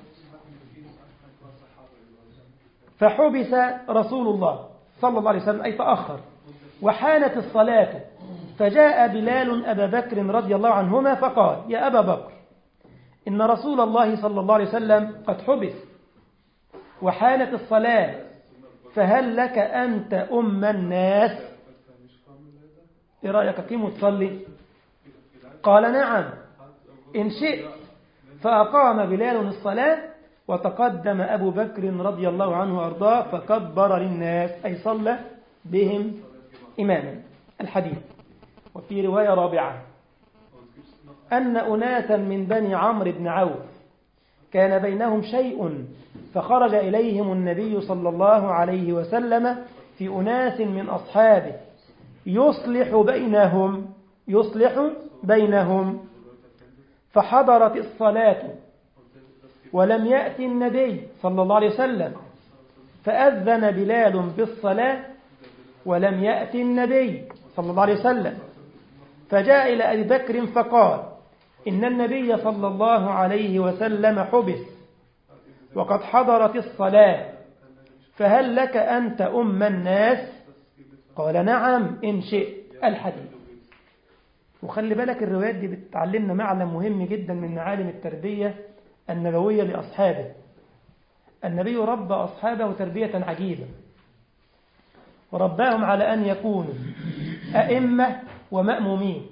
فحبس رسول الله صلى الله عليه وسلم أي تأخر وحانت الصلاة فجاء بلال أبا بكر رضي الله عنهما فقال يا أبا بكر إن رسول الله صلى الله عليه وسلم قد حبس وحانت الصلاة فهل لك أنت أم الناس إيه رأيك قيم وتصلي قال نعم إن شئت فأقام بلال الصلاة وتقدم أبو بكر رضي الله عنه وأرضاه فكبر للناس أي صلى بهم إماما الحديث وفي رواية رابعة أن أناسا من بني عمرو بن عوف كان بينهم شيء فخرج إليهم النبي صلى الله عليه وسلم في أناس من أصحابه يصلح بينهم يصلح بينهم فحضرت الصلاة ولم يأتي النبي صلى الله عليه وسلم فأذن بلال بالصلاة ولم يأتي النبي صلى الله عليه وسلم فجاء إلى أبي بكر فقال إن النبي صلى الله عليه وسلم حبس وقد حضرت الصلاة فهل لك أنت أم الناس قال نعم إن شئت الحديث وخلي بالك الروايات دي بتعلمنا معلم مهم جدا من معالم التربية النبوية لأصحابه النبي ربى أصحابه تربية عجيبة ورباهم على أن يكونوا أئمة ومأمومين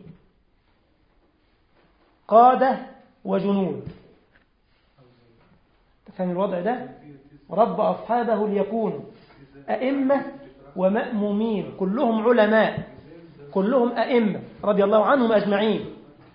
قادة وجنود تفهم الوضع ده رب أصحابه ليكونوا أئمة ومأمومين كلهم علماء كلهم أئمة رضي الله عنهم أجمعين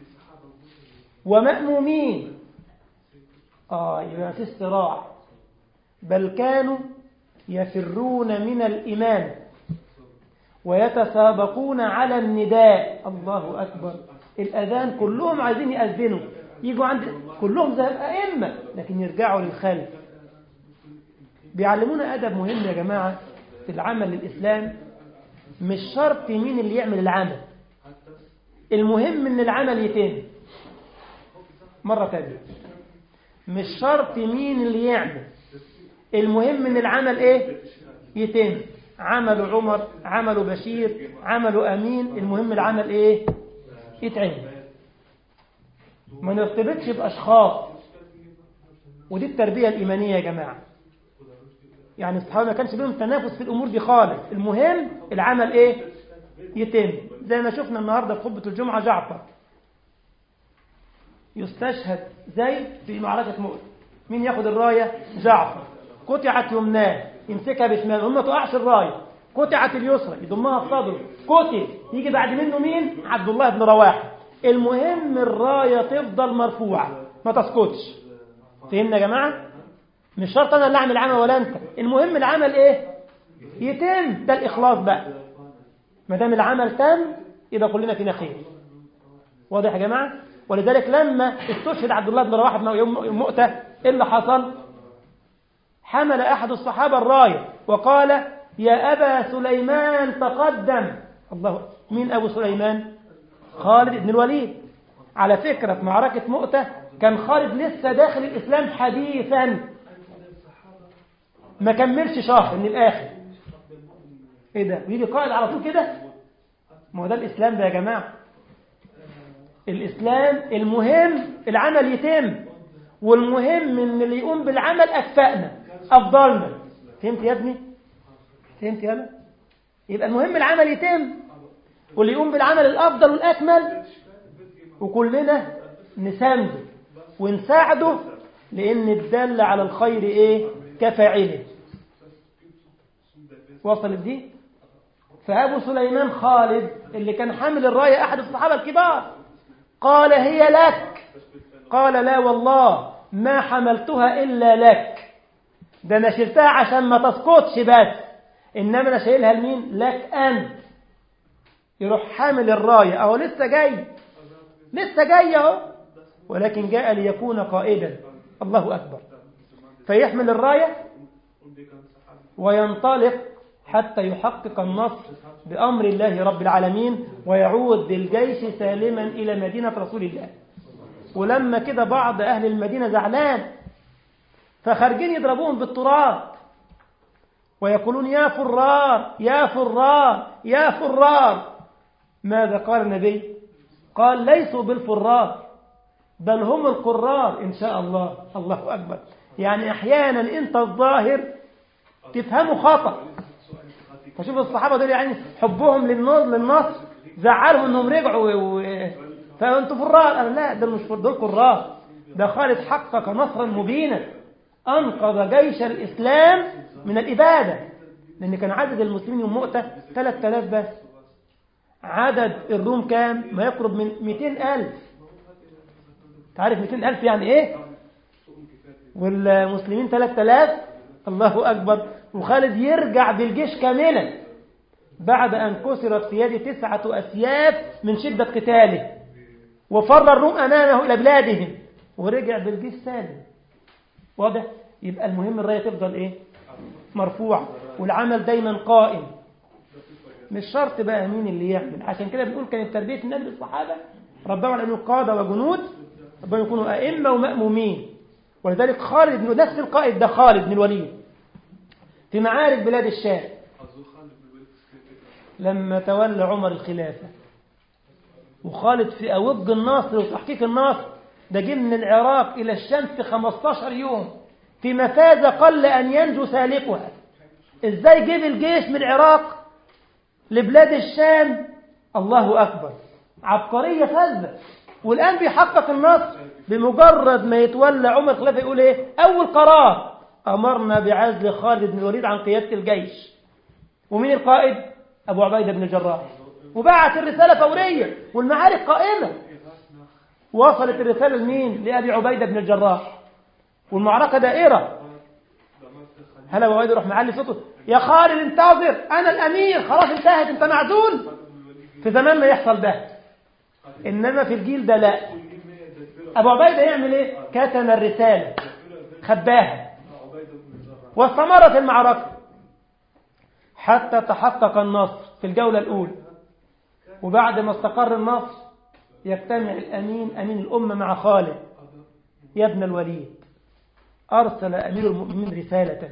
ومأمومين آه يبقى في الصراع بل كانوا يفرون من الإمام ويتسابقون على النداء الله أكبر الأذان كلهم عايزين يأذنوا يجوا عند كلهم زي أئمة لكن يرجعوا للخلف بيعلمونا أدب مهم يا جماعة في العمل للإسلام مش شرط مين اللي يعمل العمل المهم ان العمل يتم مرة تانية مش شرط مين اللي يعمل المهم ان العمل ايه يتم عمل عمر عمل بشير عمل امين المهم العمل ايه يتعمل ما نرتبطش باشخاص ودي التربية الإيمانية يا جماعة يعني الصحابة ما كانش بينهم تنافس في الأمور دي خالص المهم العمل إيه يتم زي ما شفنا النهاردة في خطبة الجمعة جعفر يستشهد زيد في معركة مؤتة مين ياخد الراية جعفر قطعت يمناه يمسكها بشماله ما تقعش الراية قطعت اليسرى يضمها في صدره قتل يجي بعد منه مين عبد الله بن رواحه المهم الراية تفضل مرفوعة ما تسقطش فهمنا يا جماعة مش شرط انا اللي اعمل عمل ولا انت المهم العمل ايه يتم ده الاخلاص بقى ما دام العمل تم يبقى كلنا فينا خير واضح يا جماعه ولذلك لما استشهد عبد الله بن رواحه يوم مؤتة ايه اللي حصل حمل احد الصحابه الرايه وقال يا ابا سليمان تقدم الله مين ابو سليمان خالد بن الوليد على فكره في معركه مؤتة كان خالد لسه داخل الاسلام حديثا ما كملش شهر من الآخر ايه ده ويجي قائد على طول كده ما هو ده الإسلام ده يا جماعة الإسلام المهم العمل يتم والمهم ان اللي يقوم بالعمل أكفأنا أفضلنا فهمت يا ابني فهمت يا ابني يبقى المهم العمل يتم واللي يقوم بالعمل الأفضل والأكمل وكلنا نسانده ونساعده لأن الدل على الخير إيه كفاعله وصلت دي فأبو سليمان خالد اللي كان حامل الراية أحد الصحابة الكبار قال هي لك قال لا والله ما حملتها إلا لك ده أنا شلتها عشان ما تسقطش بس إنما أنا شايلها لمين لك أنت يروح حامل الراية أهو لسه جاي لسه جاي أهو ولكن جاء ليكون قائدا الله أكبر فيحمل الراية وينطلق حتى يحقق النصر بأمر الله رب العالمين ويعود بالجيش سالما إلى مدينة رسول الله ولما كده بعض أهل المدينة زعلان فخارجين يضربوهم بالتراب ويقولون يا فرار يا فرار يا فرار ماذا قال النبي قال ليسوا بالفرار بل هم القرار إن شاء الله الله أكبر يعني أحيانا أنت الظاهر تفهمه خطأ فشوف الصحابة دول يعني حبهم للنصر للنصر زعلهم انهم رجعوا و... فانتوا فرار قال لا ده مش دول قرار ده خالد حقق نصرا مبينا انقذ جيش الاسلام من الاباده لان كان عدد المسلمين يوم مؤتة 3000 بس عدد الروم كام ما يقرب من 200000 تعرف 200000 يعني ايه والمسلمين 3000 الله اكبر وخالد يرجع بالجيش كاملا بعد أن كسرت في يده تسعة أسياف من شدة قتاله وفر الروم أمامه إلى بلادهم ورجع بالجيش سالم واضح يبقى المهم الراية تفضل إيه مرفوعة والعمل دايما قائم مش شرط بقى مين اللي يعمل عشان كده بنقول كانت تربية النبي للصحابة ربهم على أنه قادة وجنود ربهم يكونوا أئمة ومأمومين ولذلك خالد بن نفس القائد ده خالد بن الوليد في معارك بلاد الشام لما تولى عمر الخلافة وخالد في أوج النصر وتحقيق النصر ده جه من العراق إلى الشام في 15 يوم في مفازة قل أن ينجو سالكها إزاي جيب الجيش من العراق لبلاد الشام الله أكبر عبقرية فذة والآن بيحقق النصر بمجرد ما يتولى عمر الخلافة يقول إيه أول قرار أمرنا بعزل خالد بن الوليد عن قيادة الجيش ومين القائد أبو عبيدة بن الجراح وبعت الرسالة فورية والمعارك قائمة وصلت الرسالة لمين لأبي عبيدة بن الجراح والمعركة دائرة هل أبو عبيدة يروح معلي صوته يا خالد انتظر أنا الأمير خلاص انتهت أنت معزول في زمان ما يحصل ده إنما في الجيل ده لا أبو عبيدة يعمل إيه كتم الرسالة خباها واستمرت المعركة حتى تحقق النصر في الجولة الأولى وبعد ما استقر النصر يجتمع الأمين أمين الأمة مع خالد يا ابن الوليد أرسل أمير المؤمنين رسالة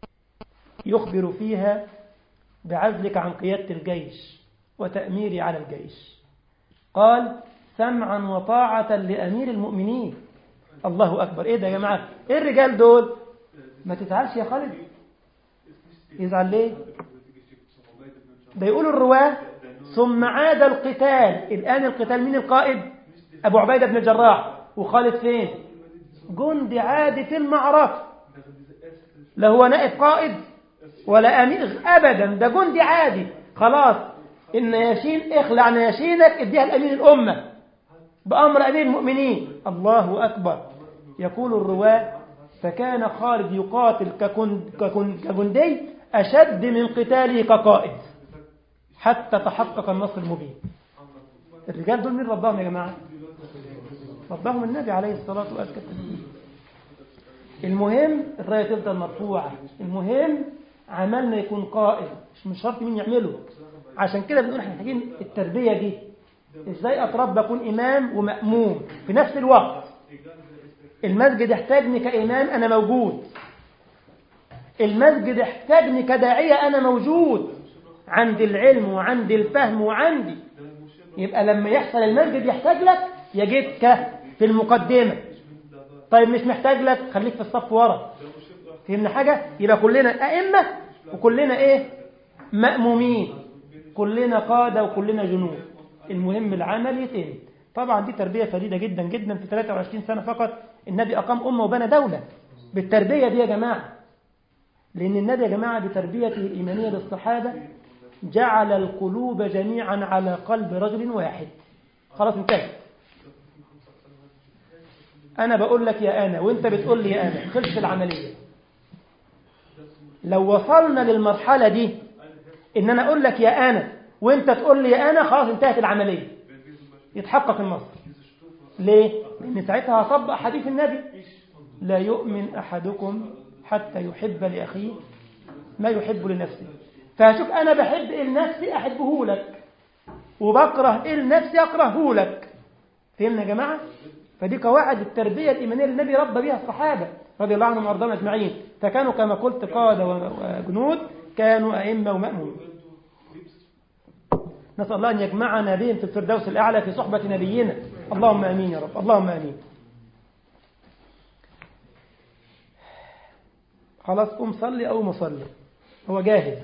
يخبر فيها بعزلك عن قيادة الجيش وتأميري على الجيش قال سمعا وطاعة لأمير المؤمنين الله أكبر إيه ده يا جماعة إيه الرجال دول ما تزعلش يا خالد يزعل ليه ده يقول الرواه ثم عاد القتال الآن القتال مين القائد أبو عبيدة بن الجراح وخالد فين جندي عادي في المعركة لا هو نائب قائد ولا أمير أبدا ده جندي عادي خلاص إن ياشين اخلع نياشينك اديها لأمين الأمة بأمر أمير المؤمنين الله أكبر يقول الرواه فكان خالد يقاتل كجندي أشد من قتاله كقائد حتى تحقق النصر المبين الرجال دول مين ربهم يا جماعة ربهم النبي عليه الصلاة والسلام المهم الراية تفضل مرفوعة المهم عملنا يكون قائد مش من شرط مين يعمله عشان كده بنقول احنا محتاجين التربية دي ازاي اتربى اكون امام ومأموم في نفس الوقت المسجد يحتاجني كإمام أنا موجود المسجد يحتاجني كداعية أنا موجود عندي العلم وعندي الفهم وعندي يبقى لما يحصل المسجد يحتاج لك يجدك في المقدمة طيب مش محتاج لك خليك في الصف ورا فهمنا حاجة يبقى كلنا أئمة وكلنا إيه مأمومين كلنا قادة وكلنا جنود المهم العمل يتم طبعا دي تربية فريدة جدا جدا في 23 سنة فقط النبي أقام أمة وبنى دولة بالتربية دي يا جماعة لأن النبي يا جماعة بتربيته الإيمانية للصحابة جعل القلوب جميعا على قلب رجل واحد خلاص انتهت أنا بقول لك يا أنا وأنت بتقول لي يا أنا خلص العملية لو وصلنا للمرحلة دي إن أنا أقول لك يا أنا وأنت تقول لي يا أنا خلاص انتهت العملية يتحقق النصر ليه؟ لأن ساعتها هطبق حديث النبي لا يؤمن أحدكم حتى يحب لأخيه ما يحب لنفسه فهشوف أنا بحب إيه لنفسي أحبه لك وبكره إيه لنفسي أكرهه لك فهمنا يا جماعة؟ فدي قواعد التربية الإيمانية اللي النبي ربى بها الصحابة رضي الله عنهم وارضاهم أجمعين فكانوا كما قلت قادة وجنود كانوا أئمة ومأمون نسأل الله أن يجمعنا بهم في الفردوس الأعلى في صحبة نبينا اللهم أمين يا رب اللهم أمين خلاص قم صلي أو مصلي هو جاهز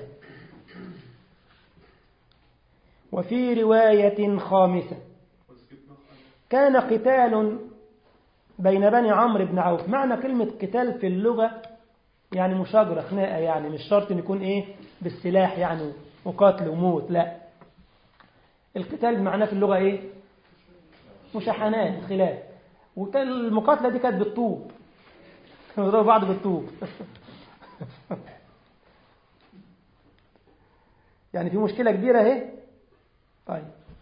وفي رواية خامسة كان قتال بين بني عمرو بن عوف معنى كلمة قتال في اللغة يعني مشاجرة خناقة يعني مش شرط ان يكون ايه بالسلاح يعني وقاتل وموت لا القتال معناه في اللغة ايه مشاحنات خلاف وكان المقاتلة دي كانت بالطوب كانوا يضربوا بعض بالطوب يعني في مشكلة كبيرة اهي طيب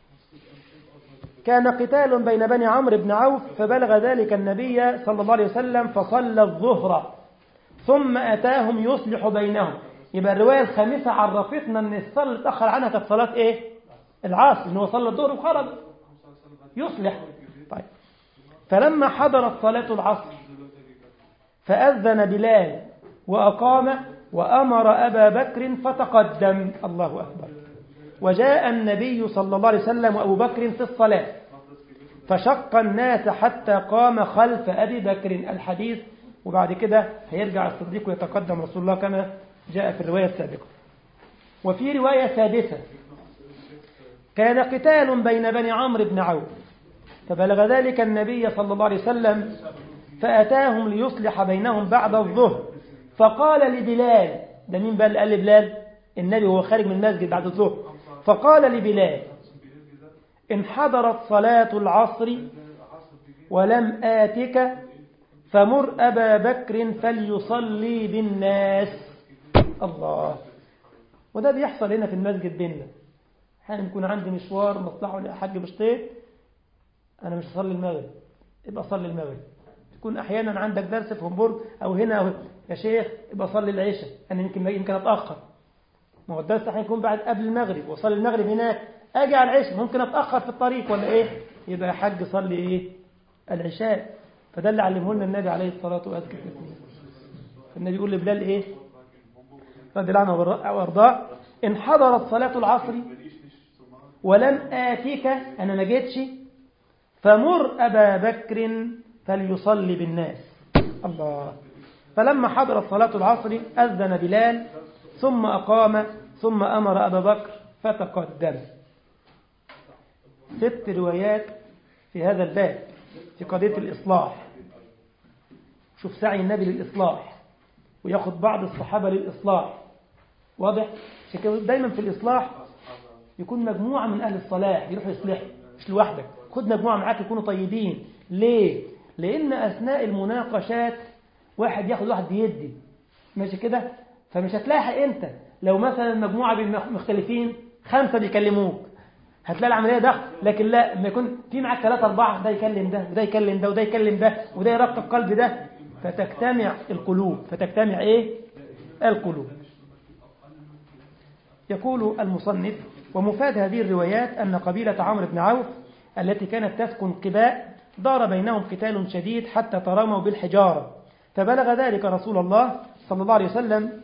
كان قتال بين بني عمرو بن عوف فبلغ ذلك النبي صلى الله عليه وسلم فصلى الظهر ثم أتاهم يصلح بينهم يبقى الرواية الخامسة عرفتنا أن الصلاة اللي اتأخر عنها كانت صلاة إيه؟ العصر إن هو صلى الظهر وخرج يصلح طيب فلما حضرت صلاة العصر فأذن بلال وأقام وأمر أبا بكر فتقدم الله أكبر وجاء النبي صلى الله عليه وسلم وأبو بكر في الصلاة فشق الناس حتى قام خلف أبي بكر الحديث وبعد كده هيرجع الصديق ويتقدم رسول الله كما جاء في الرواية السابقة وفي رواية سادسة كان قتال بين بني عمرو بن عوف فبلغ ذلك النبي صلى الله عليه وسلم فأتاهم ليصلح بينهم بعد الظهر فقال لبلال ده مين بقى اللي قال لبلال النبي وهو خارج من المسجد بعد الظهر فقال لبلال إن حضرت صلاة العصر ولم آتك فمر أبا بكر فليصلي بالناس الله وده بيحصل هنا في المسجد بيننا أحيانا يكون عندي مشوار مصلحة ولا حاج بشطيط أنا مش هصلي المغرب يبقى صلي المغرب تكون أحيانا عندك درس في همبورغ أو هنا أو يا شيخ يبقى صلي العشاء أنا يمكن يمكن أتأخر ما هو الدرس أحيانا يكون بعد قبل المغرب وصلي المغرب هناك أجي على العشاء ممكن أتأخر في الطريق ولا إيه يبقى يا حاج صلي إيه العشاء فده اللي علمه لنا النبي عليه الصلاة والسلام النبي يقول لبلال إيه رضي الله عنه وارضاه إن حضرت صلاة العصر ولم آتيك أنا ما جيتش فمر أبا بكر فليصلي بالناس الله فلما حضرت صلاة العصر أذن بلال ثم أقام ثم أمر أبا بكر فتقدم ست روايات في هذا الباب في قضية الإصلاح شوف سعي النبي للإصلاح وياخد بعض الصحابة للإصلاح واضح دايما في الإصلاح يكون مجموعة من أهل الصلاح يروحوا يصلحوا مش لوحدك خد مجموعة معاك يكونوا طيبين ليه؟ لأن أثناء المناقشات واحد ياخد واحد بيدي ماشي كده فمش هتلاحق أنت لو مثلا مجموعة مختلفين خمسة بيكلموك هتلاقي العملية ده لكن لا لما يكون في معاك ثلاثة أربعة ده يكلم ده وده يكلم ده وده يكلم ده وده يرقق قلب ده فتجتمع القلوب فتجتمع إيه؟ القلوب يقول المصنف ومفاد هذه الروايات أن قبيلة عمرو بن عوف التي كانت تسكن قباء دار بينهم قتال شديد حتى تراموا بالحجارة فبلغ ذلك رسول الله صلى الله عليه وسلم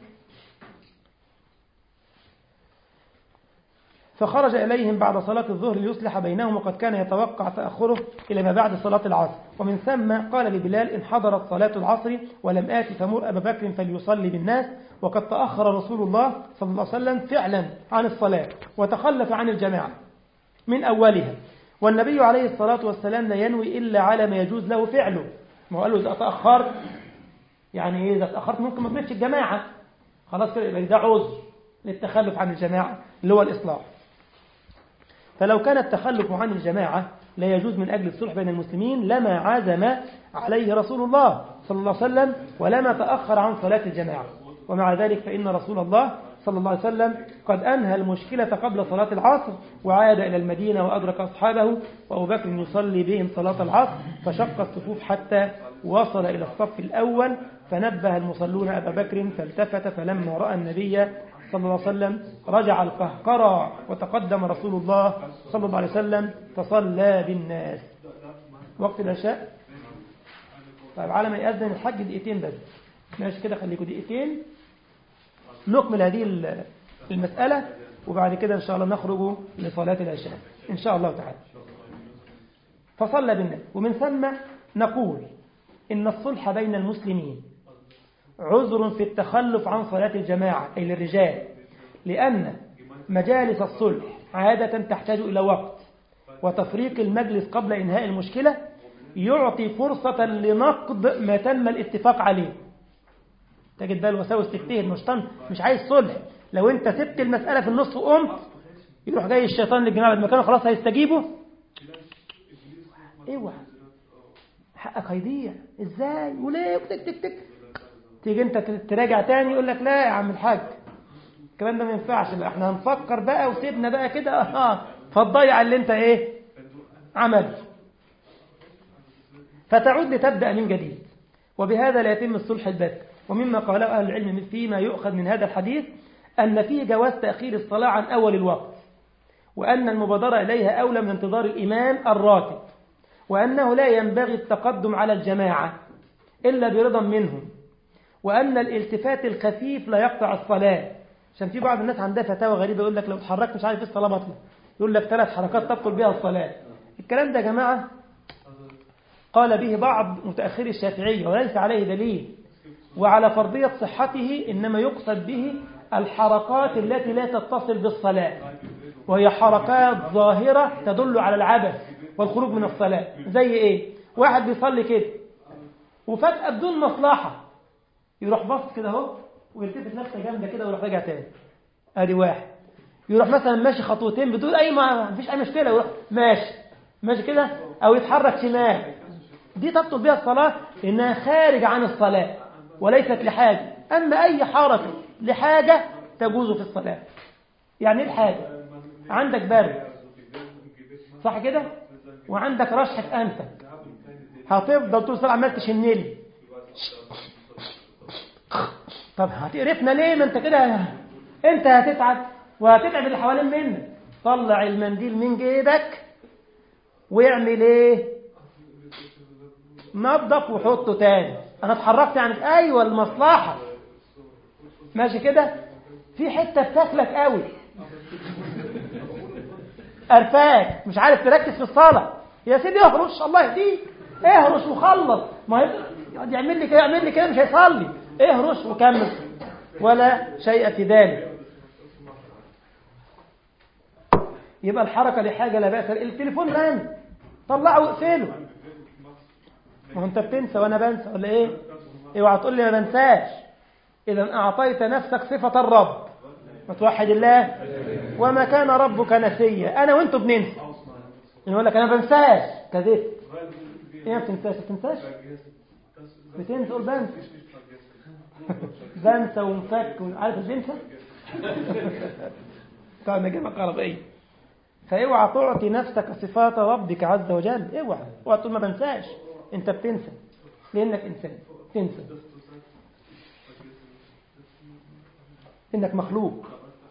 فخرج إليهم بعد صلاة الظهر ليصلح بينهم وقد كان يتوقع تأخره إلى ما بعد صلاة العصر ومن ثم قال لبلال إن حضرت صلاة العصر ولم آتي فمر أبا بكر فليصلي بالناس وقد تأخر رسول الله صلى الله عليه وسلم فعلا عن الصلاة وتخلف عن الجماعة من أولها والنبي عليه الصلاة والسلام لا ينوي إلا على ما يجوز له فعله ما هو قال له إذا تأخرت يعني إذا تأخرت ممكن ما تمشي الجماعة خلاص كده يبقى ده عذر للتخلف عن الجماعة اللي هو الإصلاح فلو كان التخلف عن الجماعة لا يجوز من أجل الصلح بين المسلمين لما عزم عليه رسول الله صلى الله عليه وسلم ولما تأخر عن صلاة الجماعة ومع ذلك فإن رسول الله صلى الله عليه وسلم قد أنهى المشكلة قبل صلاة العصر وعاد إلى المدينة وأدرك أصحابه وأبو بكر يصلي بهم صلاة العصر فشق الصفوف حتى وصل إلى الصف الأول فنبه المصلون أبا بكر فالتفت فلما رأى النبي صلى الله عليه وسلم رجع القهقرى وتقدم رسول الله صلى الله عليه وسلم فصلى بالناس وقت العشاء طيب على ما يأذن الحج دقيقتين بس ماشي كده خليكم دقيقتين نكمل هذه المسألة وبعد كده إن شاء الله نخرج لصلاة العشاء إن شاء الله تعالى فصلى بالناس ومن ثم نقول إن الصلح بين المسلمين عذر في التخلف عن صلاة الجماعة أي للرجال لأن مجالس الصلح عادة تحتاج إلى وقت وتفريق المجلس قبل إنهاء المشكلة يعطي فرصة لنقض ما تم الاتفاق عليه تجد بقى الوساوس تجتهد مش طن مش عايز صلح لو انت سبت المسألة في النص وقمت يروح جاي الشيطان للجماعة بعد ما كانوا خلاص هيستجيبوا اوعى حقك هيضيع ازاي وليه تك تك تك تيجي انت تراجع تاني يقول لك لا يا عم الحاج الكلام ده ما ينفعش لا احنا هنفكر بقى وسيبنا بقى كده اه فتضيع اللي انت ايه عمل فتعود لتبدأ من جديد وبهذا لا يتم الصلح البتة ومما قاله أهل العلم فيما يؤخذ من هذا الحديث أن فيه جواز تأخير الصلاة عن أول الوقت وأن المبادرة إليها أولى من انتظار الإمام الراتب وأنه لا ينبغي التقدم على الجماعة إلا برضا منهم وأن الالتفات الخفيف لا يقطع الصلاة عشان في بعض الناس عندها فتاوى غريبة يقول لك لو اتحركت مش عارف الصلاة بطلة يقول لك ثلاث حركات تبطل بها الصلاة الكلام ده يا جماعة قال به بعض متأخري الشافعية وليس عليه دليل وعلى فرضية صحته إنما يقصد به الحركات التي لا تتصل بالصلاة وهي حركات ظاهرة تدل على العبث والخروج من الصلاة زي إيه؟ واحد بيصلي كده وفجأة بدون مصلحة يروح بص كده اهو ويلتفت نفسه جامدة كده ويروح راجع تاني ادي واحد يروح مثلا ماشي خطوتين بدون اي ما فيش اي مشكلة يروح ماشي ماشي كده او يتحرك شمال دي تبطل بها الصلاة لانها خارج عن الصلاة وليست لحاجة اما اي حركة لحاجة تجوز في الصلاة يعني ايه الحاجة عندك برد صح كده وعندك رشحة انفك هتفضل طول الصلاة عمال تشنلي طب هتقرفنا ليه ما انت كده انت هتتعب وهتتعب اللي حوالين منك طلع المنديل من جيبك واعمل ايه نظف وحطه تاني انا اتحركت يعني ايوه المصلحة ماشي كده في حتة بتاكلك قوي قرفاك مش عارف تركز في الصلاة يا سيدي اهرش الله يهديك اهرش وخلص ما يقعد يعمل لي كده يعمل لي كده مش هيصلي اهرش وكمل ولا شيء في ذلك يبقى الحركة لحاجة لا بأس التليفون رن طلعه واقفله ما هو انت بتنسى وانا بنسى ولا ايه اوعى تقول لي ما بنساش اذا اعطيت نفسك صفة الرب وتوحد الله وما كان ربك نسيا انا وانتوا بننسى يقول لك انا بنساش كذبت ايه ما بتنساش ما بتنساش بتنسى تقول بنسى بنسى ومفك عارف البنسى كان نجمة قرض فاوعى تعطي نفسك صفات ربك عز وجل اوعى اوعى تقول ما بنساش انت بتنسى لانك انسان تنسى انك مخلوق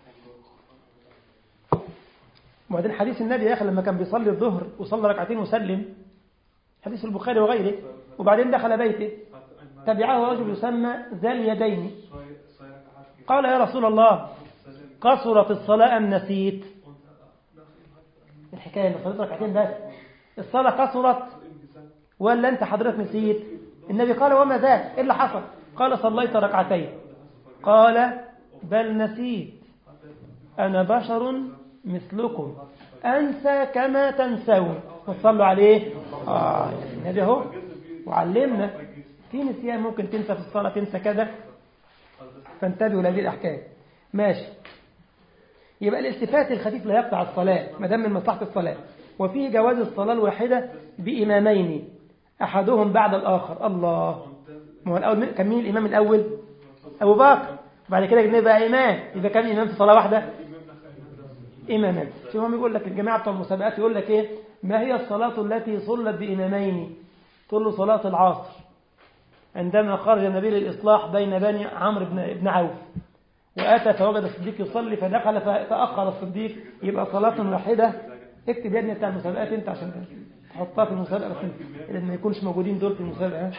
وبعدين حديث النبي يا اخي لما كان بيصلي الظهر وصلى ركعتين وسلم حديث البخاري وغيره وبعدين دخل بيته تبعه رجل يسمى ذا اليدين قال يا رسول الله قصرت الصلاة أم نسيت الحكاية اللي صليت ركعتين بس الصلاة قصرت ولا أنت حضرتك نسيت النبي قال وما ذاك إيه اللي حصل قال صليت ركعتين قال بل نسيت أنا بشر مثلكم أنسى كما تنسون وتصلوا عليه آه النبي أهو وعلمنا في نسيان ممكن تنسى في الصلاة تنسى كذا فانتبهوا لهذه الأحكام ماشي يبقى الالتفات الخفيف لا يقطع الصلاة ما دام من مصلحة الصلاة وفيه جواز الصلاة الواحدة بإمامين أحدهم بعد الآخر الله ما هو الأول كان مين الإمام الأول أبو بكر بعد كده نبقى إمام إذا كان إمام في صلاة واحدة إمامان شوف هم يقول لك الجماعة بتوع المسابقات يقول لك إيه ما هي الصلاة التي صلت بإمامين تقول له صلاة العصر عندما خرج النبي للإصلاح بين بني عمرو بن بن عوف وأتى فوجد الصديق يصلي فدخل فتأخر الصديق يبقى صلاة واحدة اكتب يا ابني بتاع المسابقات انت عشان تحطها في المسابقة بس اللي ما يكونش موجودين دول في المسابقة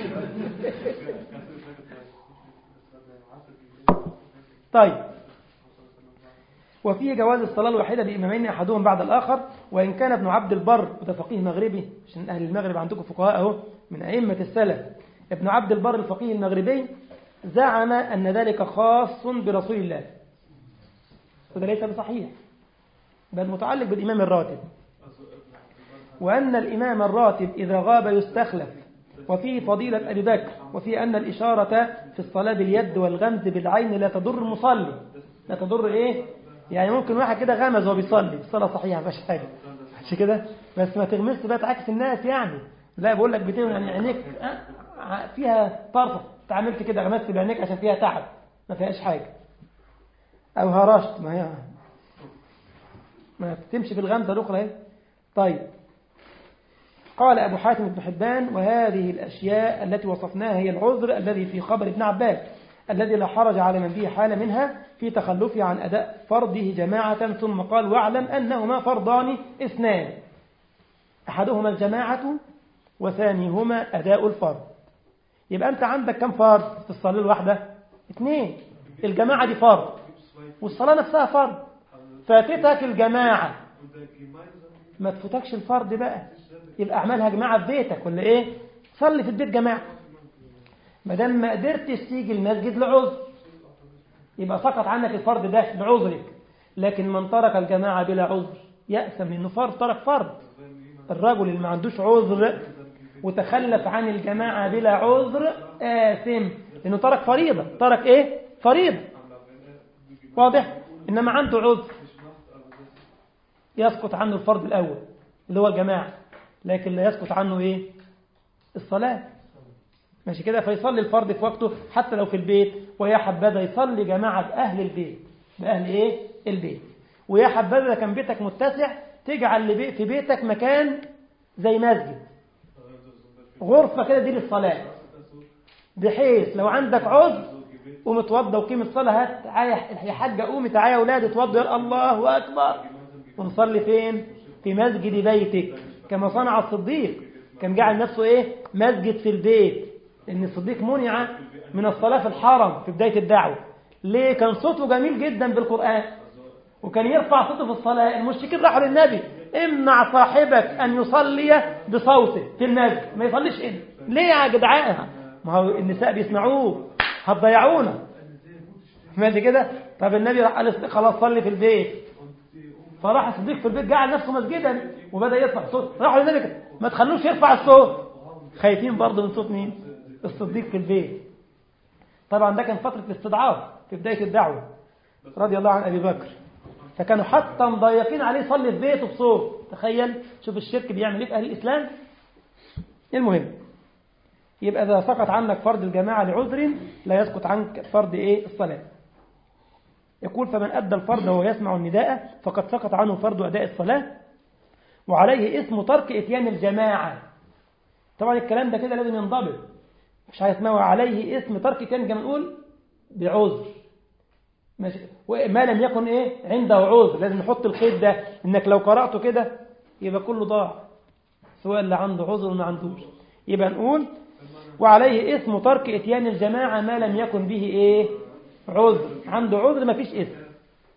طيب وفيه جواز الصلاة الواحدة بإمامين أحدهم بعد الآخر وإن كان ابن عبد البر وده فقيه مغربي عشان أهل المغرب عندكم فقهاء أهو من أئمة السلف ابن عبد البر الفقيه المغربي زعم أن ذلك خاص برسول الله وده ليس بصحيح بل متعلق بالإمام الراتب وأن الإمام الراتب إذا غاب يستخلف وفيه فضيلة أبي بكر وفيه أن الإشارة في الصلاة باليد والغمز بالعين لا تضر المصلي لا تضر إيه يعني ممكن واحد كده غمز وهو بيصلي الصلاة صحيحة ما فيهاش حاجة مش كده بس ما تغمزش بقى تعكس الناس يعني لا بقول لك بتغمز يعني عينيك فيها طرفة انت عملت كده غمزت بعينيك عشان فيها تعب ما فيهاش حاجة أو هرشت ما هي ما بتمشي في الغمزة الأخرى اهي طيب قال أبو حاتم بن حبان وهذه الأشياء التي وصفناها هي العذر الذي في خبر ابن عباس الذي لا حرج على من به حال منها في تخلفه عن أداء فرضه جماعة ثم قال واعلم أنهما فرضان اثنان أحدهما الجماعة وثانيهما أداء الفرض يبقى أنت عندك كم فرض في الصلاة الواحدة اثنين الجماعة دي فرض والصلاة نفسها فرض فاتتك الجماعة ما تفوتكش الفرض بقى يبقى اعملها جماعة في بيتك ولا ايه صلي في البيت جماعة ما دام ما قدرتش تيجي المسجد لعذر يبقى سقط عنك الفرض ده لعذرك لكن من ترك الجماعة بلا عذر يأسم لأنه فرض ترك فرض الرجل اللي ما عندوش عذر وتخلف عن الجماعة بلا عذر آثم لأنه ترك فريضة ترك إيه فريضة واضح إنما عنده عذر يسقط عنه الفرض الأول اللي هو الجماعة لكن لا يسقط عنه إيه الصلاة ماشي كده فيصلي الفرض في وقته حتى لو في البيت ويا حبذا يصلي جماعة بأهل البيت بأهل إيه البيت ويا حبذا كان بيتك متسع تجعل في بيتك مكان زي مسجد غرفة كده دي للصلاة بحيث لو عندك عذر ومتوضى وقيم الصلاة هات تعالى يا حاجة قومي تعالى يا أولاد اتوضوا يا الله أكبر ونصلي فين في مسجد بيتك كما صنع الصديق كان جعل نفسه ايه مسجد في البيت لان الصديق منع من الصلاة في الحرم في بداية الدعوة ليه كان صوته جميل جدا بالقرآن وكان يرفع صوته في الصلاة المشركين راحوا للنبي امنع صاحبك أن يصلي بصوته في المسجد ما يصليش إيه ليه يا جدعان ما هو النساء بيسمعوه هتضيعونا ماشي كده طب النبي راح قال خلاص صلي في البيت فراح الصديق في البيت جعل نفسه مسجدا وبدأ يرفع صوت راحوا للنبي كده ما تخلوش يرفع الصوت خايفين برضه من صوت مين الصديق في البيت طبعا ده كان فترة الاستضعاف في بداية الدعوة رضي الله عن أبي بكر فكانوا حتى مضيقين عليه يصلي في بيته بصوت تخيل شوف الشرك بيعمل ايه في أهل الإسلام المهم يبقى إذا سقط عنك فرض الجماعة لعذر لا يسقط عنك فرض إيه الصلاة يقول فمن أدى الفرض وهو يسمع النداء فقد سقط عنه فرض أداء الصلاة وعليه اسم ترك إتيان الجماعة طبعا الكلام ده كده لازم ينضبط مش هيسمعه عليه اسم ترك إتيان كما نقول بعذر ماشي ما لم يكن إيه عنده عذر لازم نحط الخيط ده إنك لو قرأته كده يبقى كله ضاع سواء اللي عنده عذر وما عندوش يبقى نقول وعليه اسم ترك إتيان الجماعة ما لم يكن به إيه عذر عنده عذر ما فيش اسم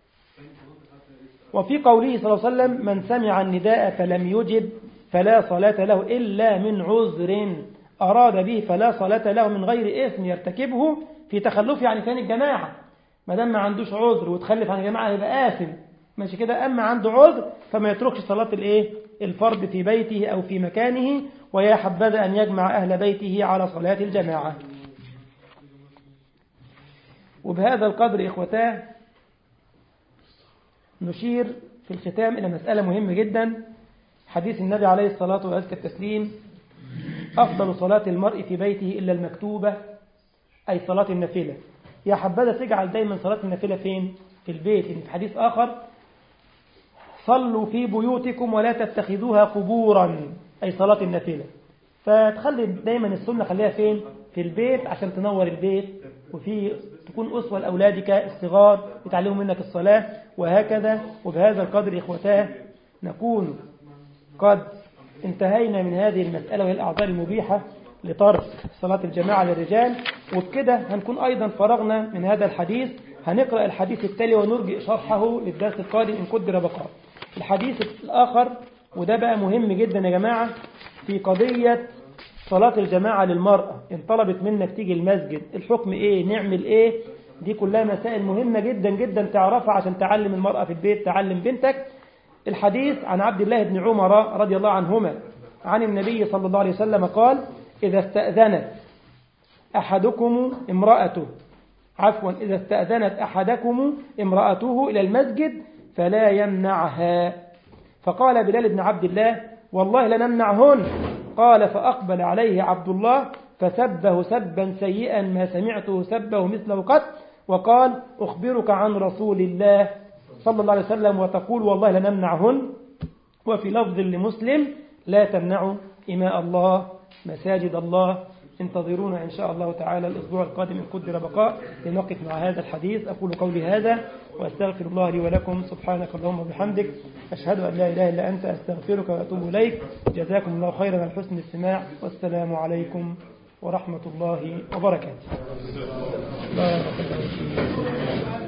وفي قوله صلى الله عليه وسلم من سمع النداء فلم يجب فلا صلاة له إلا من عذر أراد به فلا صلاة له من غير إثم يرتكبه في تخلفه عن ثاني الجماعة ما دام ما عندوش عذر وتخلف عن الجماعة يبقى آثم ماشي كده أما عنده عذر فما يتركش صلاة الإيه الفرض في بيته أو في مكانه ويا حبذا أن يجمع أهل بيته على صلاة الجماعة وبهذا القدر إخوتاه نشير في الختام إلى مسألة مهمة جدا حديث النبي عليه الصلاة وأزكى التسليم أفضل صلاة المرء في بيته إلا المكتوبة أي صلاة النافلة يا حبذا تجعل دايما صلاة النافلة فين؟ في البيت إن في حديث آخر صلوا في بيوتكم ولا تتخذوها قبورا أي صلاة النافلة فتخلي دايما السنة خليها فين؟ في البيت عشان تنور البيت وفي تكون أسوة لأولادك الصغار يتعلموا منك الصلاة وهكذا وبهذا القدر إخوتاه نكون قد انتهينا من هذه المسألة وهي الأعذار المبيحة لترك صلاة الجماعة للرجال وبكده هنكون أيضا فرغنا من هذا الحديث هنقرأ الحديث التالي ونرجئ شرحه للدرس القادم إن قدر بقاء الحديث الآخر وده بقى مهم جدا يا جماعة في قضية صلاة الجماعة للمرأة إن طلبت منك تيجي المسجد الحكم إيه نعمل إيه دي كلها مسائل مهمة جدا جدا تعرفها عشان تعلم المرأة في البيت تعلم بنتك الحديث عن عبد الله بن عمر رضي الله عنهما عن النبي صلى الله عليه وسلم قال إذا استأذنت أحدكم امرأته عفوا إذا استأذنت أحدكم امرأته إلى المسجد فلا يمنعها فقال بلال بن عبد الله والله لنمنعهن قال فأقبل عليه عبد الله فسبه سبا سيئا ما سمعته سبه مثله قط وقال أخبرك عن رسول الله صلى الله عليه وسلم وتقول والله لنمنعهن وفي لفظ لمسلم لا تمنعوا إماء الله مساجد الله انتظرونا إن شاء الله تعالى الأسبوع القادم إن قدر بقاء لنقف مع هذا الحديث أقول قولي هذا وأستغفر الله لي ولكم سبحانك اللهم وبحمدك أشهد أن لا إله إلا أنت أستغفرك وأتوب إليك جزاكم الله خيرا على حسن الاستماع والسلام عليكم ورحمة الله وبركاته بارك الله فيكم